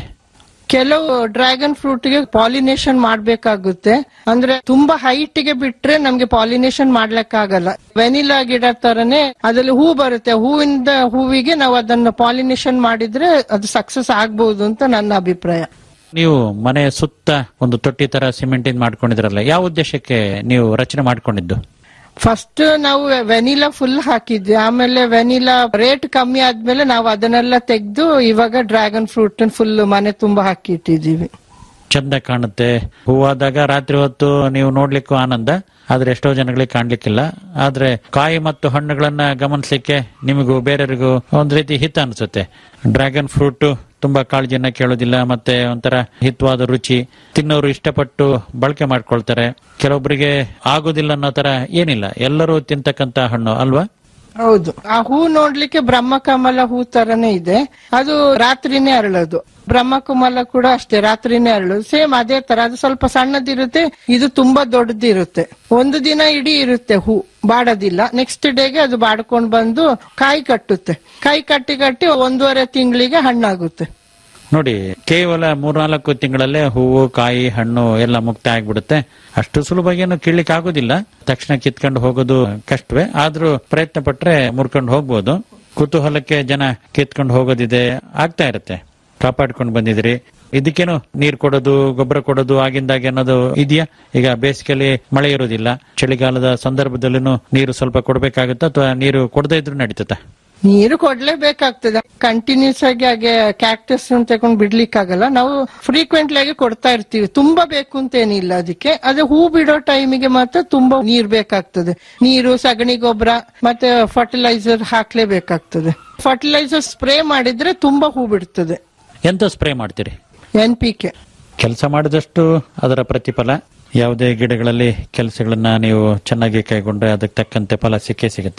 ಕೆಲವು ಡ್ರ್ಯಾಗನ್ ಫ್ರೂಟ್ ಗೆ ಪಾಲಿನೇಷನ್ ಮಾಡ್ಬೇಕಾಗುತ್ತೆ ಅಂದ್ರೆ ತುಂಬಾ ಹೈಟ್ ಗೆ ಬಿಟ್ರೆ ನಮ್ಗೆ ಪಾಲಿನೇಷನ್ ಮಾಡ್ಲಿಕ್ಕಾಗಲ್ಲ ವೆನಿಲಾ ಗಿಡ ತರನೇ ಅದ್ರಲ್ಲಿ ಹೂ ಬರುತ್ತೆ ಹೂವಿಂದ ಹೂವಿಗೆ ನಾವು ಅದನ್ನ ಪಾಲಿನೇಷನ್ ಮಾಡಿದ್ರೆ ಅದು ಸಕ್ಸಸ್ ಆಗ್ಬಹುದು ಅಂತ ನನ್ನ ಅಭಿಪ್ರಾಯ ನೀವು ಮನೆ ಸುತ್ತ ಒಂದು ತೊಟ್ಟಿ ತರ ಸಿಮೆಂಟಿನ್ ಮಾಡ್ಕೊಂಡಿದ್ರಲ್ಲ ಯಾವ ಉದ್ದೇಶಕ್ಕೆ ನೀವು ರಚನೆ ಮಾಡ್ಕೊಂಡಿದ್ದು ಫಸ್ಟ್ ನಾವು ವೆನಿಲಾ ಫುಲ್ ಹಾಕಿದ್ವಿ ಆಮೇಲೆ ವೆನಿಲಾ ರೇಟ್ ಕಮ್ಮಿ ಆದ್ಮೇಲೆ ನಾವು ಅದನ್ನೆಲ್ಲ ತೆಗೆದು ಇವಾಗ ಡ್ರ್ಯಾಗನ್ ಫ್ರೂಟ್ ಫುಲ್ ಮನೆ ತುಂಬಾ ಹಾಕಿಟ್ಟಿದೀವಿ ಚಂದ ಕಾಣುತ್ತೆ ಹೂವಾದಾಗ ರಾತ್ರಿ ಹೊತ್ತು ನೀವು ನೋಡ್ಲಿಕ್ಕೂ ಆನಂದ ಆದ್ರೆ ಎಷ್ಟೋ ಜನಗಳಿಗೆ ಕಾಣ್ಲಿಕ್ಕಿಲ್ಲ ಆದ್ರೆ ಕಾಯಿ ಮತ್ತು ಹಣ್ಣುಗಳನ್ನ ಗಮನಿಸ್ಲಿಕ್ಕೆ ನಿಮಗೂ ಬೇರೆಯವರಿಗೂ ಒಂದ್ ರೀತಿ ಹಿತ ಅನ್ಸುತ್ತೆ ಡ್ರ್ಯಾಗನ್ ಫ್ರೂಟ್ ತುಂಬಾ ಕಾಳಜಿಯನ್ನ ಕೇಳೋದಿಲ್ಲ ಮತ್ತೆ ಒಂಥರ ಹಿತವಾದ ರುಚಿ ತಿನ್ನೋರು ಇಷ್ಟಪಟ್ಟು ಬಳಕೆ ಮಾಡ್ಕೊಳ್ತಾರೆ ಕೆಲವೊಬ್ಬರಿಗೆ ಆಗೋದಿಲ್ಲ ಅನ್ನೋ ತರ ಏನಿಲ್ಲ ಎಲ್ಲರೂ ತಿಂತಕ್ಕಂತ ಹಣ್ಣು ಅಲ್ವಾ ಹೌದು ಆ ಹೂ ನೋಡ್ಲಿಕ್ಕೆ ಬ್ರಹ್ಮಕಮಲ ಹೂ ತರನೇ ಇದೆ ಅದು ರಾತ್ರಿನೇ ಅರಳೋದು ಬ್ರಹ್ಮಕಮಲ ಕೂಡ ಅಷ್ಟೇ ರಾತ್ರಿನೇ ಅರಳೋದು ಸೇಮ್ ಅದೇ ತರ ಅದು ಸ್ವಲ್ಪ ಸಣ್ಣದಿರುತ್ತೆ ಇದು ತುಂಬಾ ದೊಡ್ಡದಿರುತ್ತೆ ಒಂದು ದಿನ ಇಡೀ ಇರುತ್ತೆ ಹೂ ಬಾಡೋದಿಲ್ಲ ನೆಕ್ಸ್ಟ್ ಡೇಗೆ ಅದು ಬಾಡ್ಕೊಂಡ್ ಬಂದು ಕಾಯಿ ಕಟ್ಟುತ್ತೆ ಕಾಯಿ ಕಟ್ಟಿ ಕಟ್ಟಿ ಒಂದೂವರೆ ತಿಂಗಳಿಗೆ ಹಣ್ಣಾಗುತ್ತೆ ನೋಡಿ ಕೇವಲ ಮೂರ್ನಾಲ್ಕು ತಿಂಗಳಲ್ಲೇ ಹೂವು ಕಾಯಿ ಹಣ್ಣು ಎಲ್ಲ ಮುಕ್ತ ಆಗ್ಬಿಡುತ್ತೆ ಅಷ್ಟು ಸುಲಭವಾಗಿ ಕೀಳ್ಲಿಕ್ಕೆ ಆಗೋದಿಲ್ಲ ತಕ್ಷಣ ಕಿತ್ಕೊಂಡು ಹೋಗೋದು ಕಷ್ಟವೇ ಆದ್ರೂ ಪ್ರಯತ್ನ ಪಟ್ರೆ ಮುರ್ಕೊಂಡು ಹೋಗ್ಬೋದು ಕುತೂಹಲಕ್ಕೆ ಜನ ಕಿತ್ಕೊಂಡು ಹೋಗೋದಿದೆ ಆಗ್ತಾ ಇರುತ್ತೆ ಕಾಪಾಡ್ಕೊಂಡು ಬಂದಿದ್ರಿ ಇದಕ್ಕೇನು ನೀರ್ ಕೊಡೋದು ಗೊಬ್ಬರ ಕೊಡೋದು ಆಗಿಂದಾಗೆ ಅನ್ನೋದು ಇದೆಯಾ ಈಗ ಬೇಸಿಗೆಯಲ್ಲಿ ಮಳೆ ಇರೋದಿಲ್ಲ ಚಳಿಗಾಲದ ಸಂದರ್ಭದಲ್ಲೂ ನೀರು ಸ್ವಲ್ಪ ಕೊಡ್ಬೇಕಾಗುತ್ತಾ ಅಥವಾ ನೀರು ಕೊಡದೇ ಇದ್ರೂ ನಡೀತದ ನೀರು ಕೊಡ್ಲೇಬೇಕಾಗ್ತದೆ ಕಂಟಿನ್ಯೂಸ್ ಆಗಿ ಹಾಗೆ ಕ್ಯಾಕ್ಟಸ್ ತಗೊಂಡ್ ಬಿಡ್ಲಿಕ್ಕಾಗಲ್ಲ ನಾವು ಫ್ರೀಕ್ವೆಂಟ್ಲಿ ಆಗಿ ಕೊಡ್ತಾ ಇರ್ತೀವಿ ತುಂಬಾ ಬೇಕು ಅಂತ ಏನಿಲ್ಲ ಅದಕ್ಕೆ ಅದೇ ಹೂ ಬಿಡೋ ಟೈಮಿಗೆ ಮಾತ್ರ ತುಂಬಾ ನೀರ್ ಬೇಕಾಗ್ತದೆ ನೀರು ಸಗಣಿ ಗೊಬ್ಬರ ಮತ್ತೆ ಫರ್ಟಿಲೈಸರ್ ಹಾಕ್ಲೇಬೇಕಾಗ್ತದೆ ಫರ್ಟಿಲೈಸರ್ ಸ್ಪ್ರೇ ಮಾಡಿದ್ರೆ ತುಂಬಾ ಹೂ ಬಿಡ್ತದೆ ಎಂತ ಸ್ಪ್ರೇ ಮಾಡ್ತೀರಿ ಎನ್ ಪಿ ಕೆ ಕೆಲಸ ಮಾಡಿದಷ್ಟು ಅದರ ಪ್ರತಿಫಲ ಯಾವುದೇ ಗಿಡಗಳಲ್ಲಿ ಕೆಲಸಗಳನ್ನ ನೀವು ಚೆನ್ನಾಗಿ ಕೈಗೊಂಡ್ರೆ ಅದಕ್ಕೆ ತಕ್ಕಂತೆ ಫಲ ಸಿಕ್ಕೇ ಸಿಗುತ್ತೆ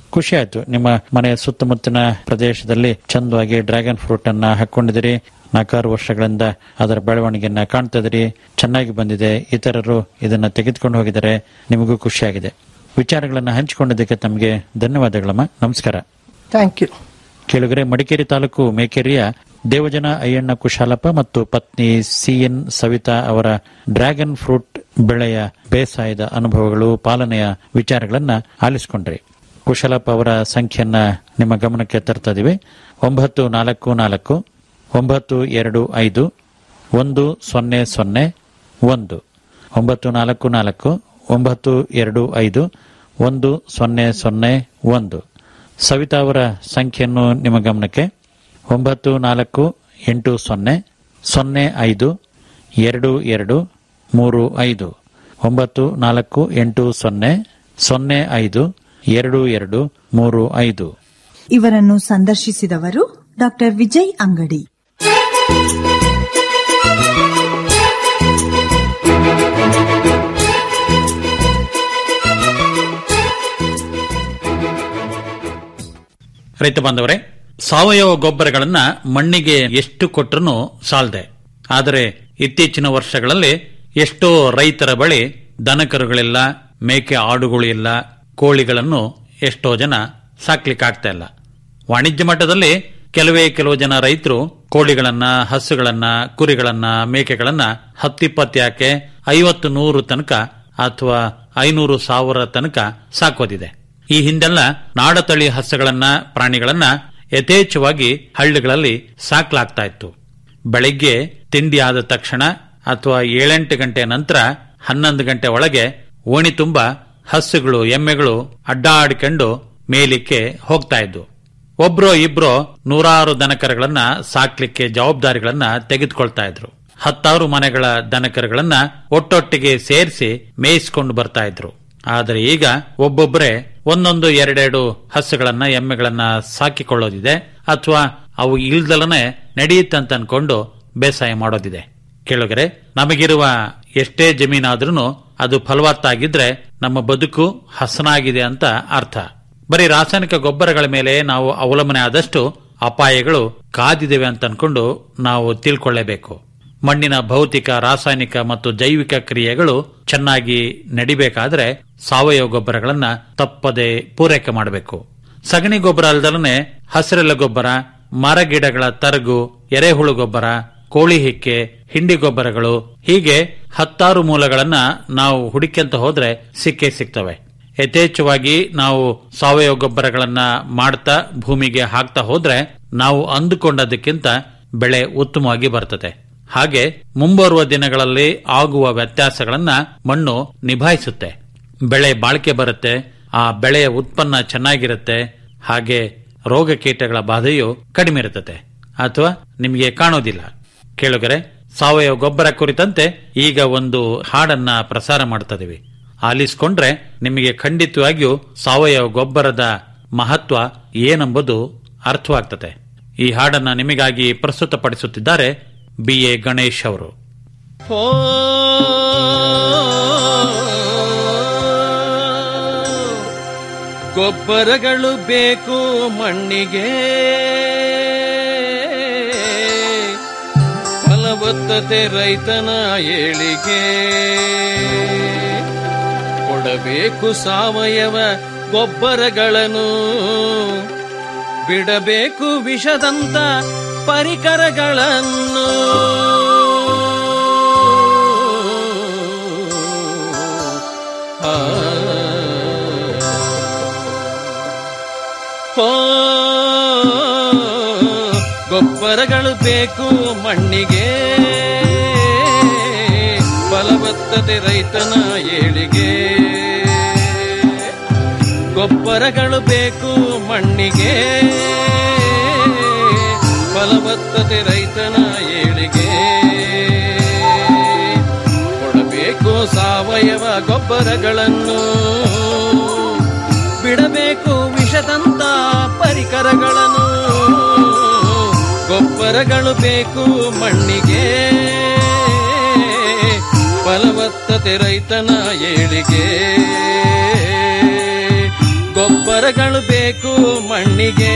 ಖುಷಿ ಆಯ್ತು ನಿಮ್ಮ ಮನೆಯ ಸುತ್ತಮುತ್ತಲಿನ ಪ್ರದೇಶದಲ್ಲಿ ಚಂದವಾಗಿ ಡ್ರ್ಯಾಗನ್ ಫ್ರೂಟ್ ಅನ್ನ ಹಾಕೊಂಡಿದಿರಿ ನಾಲ್ಕಾರು ವರ್ಷಗಳಿಂದ ಅದರ ಬೆಳವಣಿಗೆಯನ್ನ ಕಾಣ್ತಿದ್ರಿ ಚೆನ್ನಾಗಿ ಬಂದಿದೆ ಇತರರು ಇದನ್ನ ತೆಗೆದುಕೊಂಡು ಹೋಗಿದ್ದಾರೆ ನಿಮಗೂ ಖುಷಿಯಾಗಿದೆ ವಿಚಾರಗಳನ್ನ ಹಂಚಿಕೊಂಡಿದ್ದಕ್ಕೆ ತಮಗೆ ಧನ್ಯವಾದಗಳಮ್ಮ ನಮಸ್ಕಾರ ಥ್ಯಾಂಕ್ ಯು ಕೇಳುಗರೆ ಮಡಿಕೇರಿ ತಾಲೂಕು ಮೇಕೆರಿಯ ದೇವಜನ ಅಯ್ಯಣ್ಣ ಕುಶಾಲಪ್ಪ ಮತ್ತು ಪತ್ನಿ ಸಿಎನ್ ಸವಿತಾ ಅವರ ಡ್ರ್ಯಾಗನ್ ಫ್ರೂಟ್ ಬೆಳೆಯ ಬೇಸಾಯದ ಅನುಭವಗಳು ಪಾಲನೆಯ ವಿಚಾರಗಳನ್ನ ಆಲಿಸಿಕೊಂಡ್ರಿ ಕುಶಾಲಪ್ಪ ಅವರ ಸಂಖ್ಯೆಯನ್ನ ನಿಮ್ಮ ಗಮನಕ್ಕೆ ತರ್ತಾ ಇದೀವಿ ಒಂಬತ್ತು ನಾಲ್ಕು ನಾಲ್ಕು ಒಂಬತ್ತು ಎರಡು ಐದು ಒಂದು ಸೊನ್ನೆ ಸೊನ್ನೆ ಒಂದು ಒಂಬತ್ತು ನಾಲ್ಕು ನಾಲ್ಕು ಒಂಬತ್ತು ಎರಡು ಐದು ಒಂದು ಸೊನ್ನೆ ಸೊನ್ನೆ ಒಂದು ಸವಿತಾ ಅವರ ಸಂಖ್ಯೆಯನ್ನು ನಿಮ್ಮ ಗಮನಕ್ಕೆ ಒಂಬತ್ತು ನಾಲ್ಕು ಎಂಟು ಸೊನ್ನೆ ಸೊನ್ನೆ ಐದು ಎರಡು ಎರಡು ಮೂರು ಐದು ಒಂಬತ್ತು ನಾಲ್ಕು ಎಂಟು ಸೊನ್ನೆ ಸೊನ್ನೆ ಐದು ಎರಡು ಎರಡು ಮೂರು ಐದು ಇವರನ್ನು ಸಂದರ್ಶಿಸಿದವರು ಡಾಕ್ಟರ್ ವಿಜಯ್ ಅಂಗಡಿ ರೈತ ಬಾಂಧವರೇ ಸಾವಯವ ಗೊಬ್ಬರಗಳನ್ನ ಮಣ್ಣಿಗೆ ಎಷ್ಟು ಕೊಟ್ಟರೂ ಸಾಲದೆ ಆದರೆ ಇತ್ತೀಚಿನ ವರ್ಷಗಳಲ್ಲಿ ಎಷ್ಟೋ ರೈತರ ಬಳಿ ದನಕರುಗಳಿಲ್ಲ ಮೇಕೆ ಆಡುಗಳು ಇಲ್ಲ ಕೋಳಿಗಳನ್ನು ಎಷ್ಟೋ ಜನ ಸಾಕ್ಲಿಕ್ಕಾಗ್ತಾ ಇಲ್ಲ ವಾಣಿಜ್ಯ ಮಟ್ಟದಲ್ಲಿ ಕೆಲವೇ ಕೆಲವು ಜನ ರೈತರು ಕೋಳಿಗಳನ್ನ ಹಸುಗಳನ್ನ ಕುರಿಗಳನ್ನ ಮೇಕೆಗಳನ್ನ ಹತ್ತಿಪ್ಪತ್ತು ಯಾಕೆ ಐವತ್ತು ನೂರು ತನಕ ಅಥವಾ ಐನೂರು ಸಾವಿರ ತನಕ ಸಾಕೋದಿದೆ ಈ ಹಿಂದೆಲ್ಲ ನಾಡತಳಿ ಹಸುಗಳನ್ನ ಪ್ರಾಣಿಗಳನ್ನ ಯಥೇಚ್ಛವಾಗಿ ಹಳ್ಳಿಗಳಲ್ಲಿ ಸಾಕ್ಲಾಗ್ತಾ ಇತ್ತು ಬೆಳಿಗ್ಗೆ ತಿಂಡಿ ಆದ ತಕ್ಷಣ ಅಥವಾ ಏಳೆಂಟು ಗಂಟೆ ನಂತರ ಹನ್ನೊಂದು ಗಂಟೆ ಒಳಗೆ ಓಣಿ ತುಂಬ ಹಸುಗಳು ಎಮ್ಮೆಗಳು ಅಡ್ಡಾಡಿಕೊಂಡು ಮೇಲಿಕ್ಕೆ ಹೋಗ್ತಾ ಇದ್ವು ಒಬ್ರೋ ಇಬ್ರೋ ನೂರಾರು ದನಕರಗಳನ್ನ ಸಾಕ್ಲಿಕ್ಕೆ ಜವಾಬ್ದಾರಿಗಳನ್ನ ತೆಗೆದುಕೊಳ್ತಾ ಇದ್ರು ಹತ್ತಾರು ಮನೆಗಳ ದನಕರುಗಳನ್ನ ಒಟ್ಟೊಟ್ಟಿಗೆ ಸೇರಿಸಿ ಮೇಯಿಸ್ಕೊಂಡು ಬರ್ತಾ ಇದ್ರು ಆದರೆ ಈಗ ಒಬ್ಬೊಬ್ಬರೇ ಒಂದೊಂದು ಎರಡೆರಡು ಹಸುಗಳನ್ನ ಎಮ್ಮೆಗಳನ್ನ ಸಾಕಿಕೊಳ್ಳೋದಿದೆ ಅಥವಾ ಅವು ಇಲ್ದಲನೆ ನಡೆಯುತ್ತಂತ ಅನ್ಕೊಂಡು ಬೇಸಾಯ ಮಾಡೋದಿದೆ ಕೇಳುಗರೆ ನಮಗಿರುವ ಎಷ್ಟೇ ಜಮೀನಾದ್ರೂ ಅದು ಫಲವತ್ತಾಗಿದ್ರೆ ನಮ್ಮ ಬದುಕು ಹಸನಾಗಿದೆ ಅಂತ ಅರ್ಥ ಬರೀ ರಾಸಾಯನಿಕ ಗೊಬ್ಬರಗಳ ಮೇಲೆ ನಾವು ಅವಲಂಬನೆ ಆದಷ್ಟು ಅಪಾಯಗಳು ಕಾದಿದ್ದೇವೆ ಅಂತ ಅನ್ಕೊಂಡು ನಾವು ತಿಳ್ಕೊಳ್ಳೇಬೇಕು ಮಣ್ಣಿನ ಭೌತಿಕ ರಾಸಾಯನಿಕ ಮತ್ತು ಜೈವಿಕ ಕ್ರಿಯೆಗಳು ಚೆನ್ನಾಗಿ ನಡಿಬೇಕಾದ್ರೆ ಸಾವಯವ ಗೊಬ್ಬರಗಳನ್ನ ತಪ್ಪದೆ ಪೂರೈಕೆ ಮಾಡಬೇಕು ಸಗಣಿ ಗೊಬ್ಬರ ಅಲ್ದಲನೆ ಹಸಿರೆಲೆ ಗೊಬ್ಬರ ಮರಗಿಡಗಳ ತರಗು ಎರೆಹುಳು ಗೊಬ್ಬರ ಕೋಳಿ ಹಿಕ್ಕೆ ಹಿಂಡಿ ಗೊಬ್ಬರಗಳು ಹೀಗೆ ಹತ್ತಾರು ಮೂಲಗಳನ್ನ ನಾವು ಹುಡುಕ್ಯಂತ ಹೋದ್ರೆ ಸಿಕ್ಕೇ ಸಿಗ್ತವೆ ಯಥೇಚ್ಛವಾಗಿ ನಾವು ಸಾವಯವ ಗೊಬ್ಬರಗಳನ್ನ ಮಾಡ್ತಾ ಭೂಮಿಗೆ ಹಾಕ್ತಾ ಹೋದ್ರೆ ನಾವು ಅಂದುಕೊಂಡದಕ್ಕಿಂತ ಬೆಳೆ ಉತ್ತಮವಾಗಿ ಬರ್ತದೆ ಹಾಗೆ ಮುಂಬರುವ ದಿನಗಳಲ್ಲಿ ಆಗುವ ವ್ಯತ್ಯಾಸಗಳನ್ನ ಮಣ್ಣು ನಿಭಾಯಿಸುತ್ತೆ ಬೆಳೆ ಬಾಳಿಕೆ ಬರುತ್ತೆ ಆ ಬೆಳೆಯ ಉತ್ಪನ್ನ ಚೆನ್ನಾಗಿರುತ್ತೆ ಹಾಗೆ ರೋಗ ಕೀಟಗಳ ಬಾಧೆಯು ಕಡಿಮೆ ಇರುತ್ತದೆ ಅಥವಾ ನಿಮಗೆ ಕಾಣೋದಿಲ್ಲ ಕೇಳುಗರೆ ಸಾವಯವ ಗೊಬ್ಬರ ಕುರಿತಂತೆ ಈಗ ಒಂದು ಹಾಡನ್ನ ಪ್ರಸಾರ ಮಾಡ್ತದಿವಿ ಆಲಿಸ್ಕೊಂಡ್ರೆ ನಿಮಗೆ ಖಂಡಿತವಾಗಿಯೂ ಸಾವಯವ ಗೊಬ್ಬರದ ಮಹತ್ವ ಏನೆಂಬುದು ಅರ್ಥವಾಗ್ತದೆ ಈ ಹಾಡನ್ನ ನಿಮಗಾಗಿ ಪ್ರಸ್ತುತಪಡಿಸುತ್ತಿದ್ದಾರೆ ಬಿ ಎ ಗಣೇಶ್ ಅವರು ಹೋ ಗೊಬ್ಬರಗಳು ಬೇಕು ಮಣ್ಣಿಗೆ ಫಲವತ್ತತೆ ರೈತನ ಏಳಿಗೆ ಕೊಡಬೇಕು ಸಾವಯವ ಗೊಬ್ಬರಗಳನ್ನು ಬಿಡಬೇಕು ವಿಷದಂತ ಪರಿಕರಗಳನ್ನು ಆ. ಹೋ ಗೊಬ್ಬರಗಳು ಬೇಕು ಮಣ್ಣಿಗೆ ಫಲವತ್ತತೆ ರೈತನ ಏಳಿಗೆ ಗೊಬ್ಬರಗಳು ಬೇಕು ಮಣ್ಣಿಗೆ ಫಲವತ್ತತೆ ರೈತನ ಏಳಿಗೆ ಕೊಡಬೇಕು ಸಾವಯವ ಗೊಬ್ಬರಗಳನ್ನು ಬಿಡಬೇಕು ವಿಷದಂತ ಪರಿಕರಗಳನ್ನು ಗೊಬ್ಬರಗಳು ಬೇಕು ಮಣ್ಣಿಗೆ ಫಲವತ್ತತೆ ರೈತನ ಏಳಿಗೆ ಗೊಬ್ಬರ ಗೊಬ್ಬರಗಳು ಬೇಕು ಮಣ್ಣಿಗೆ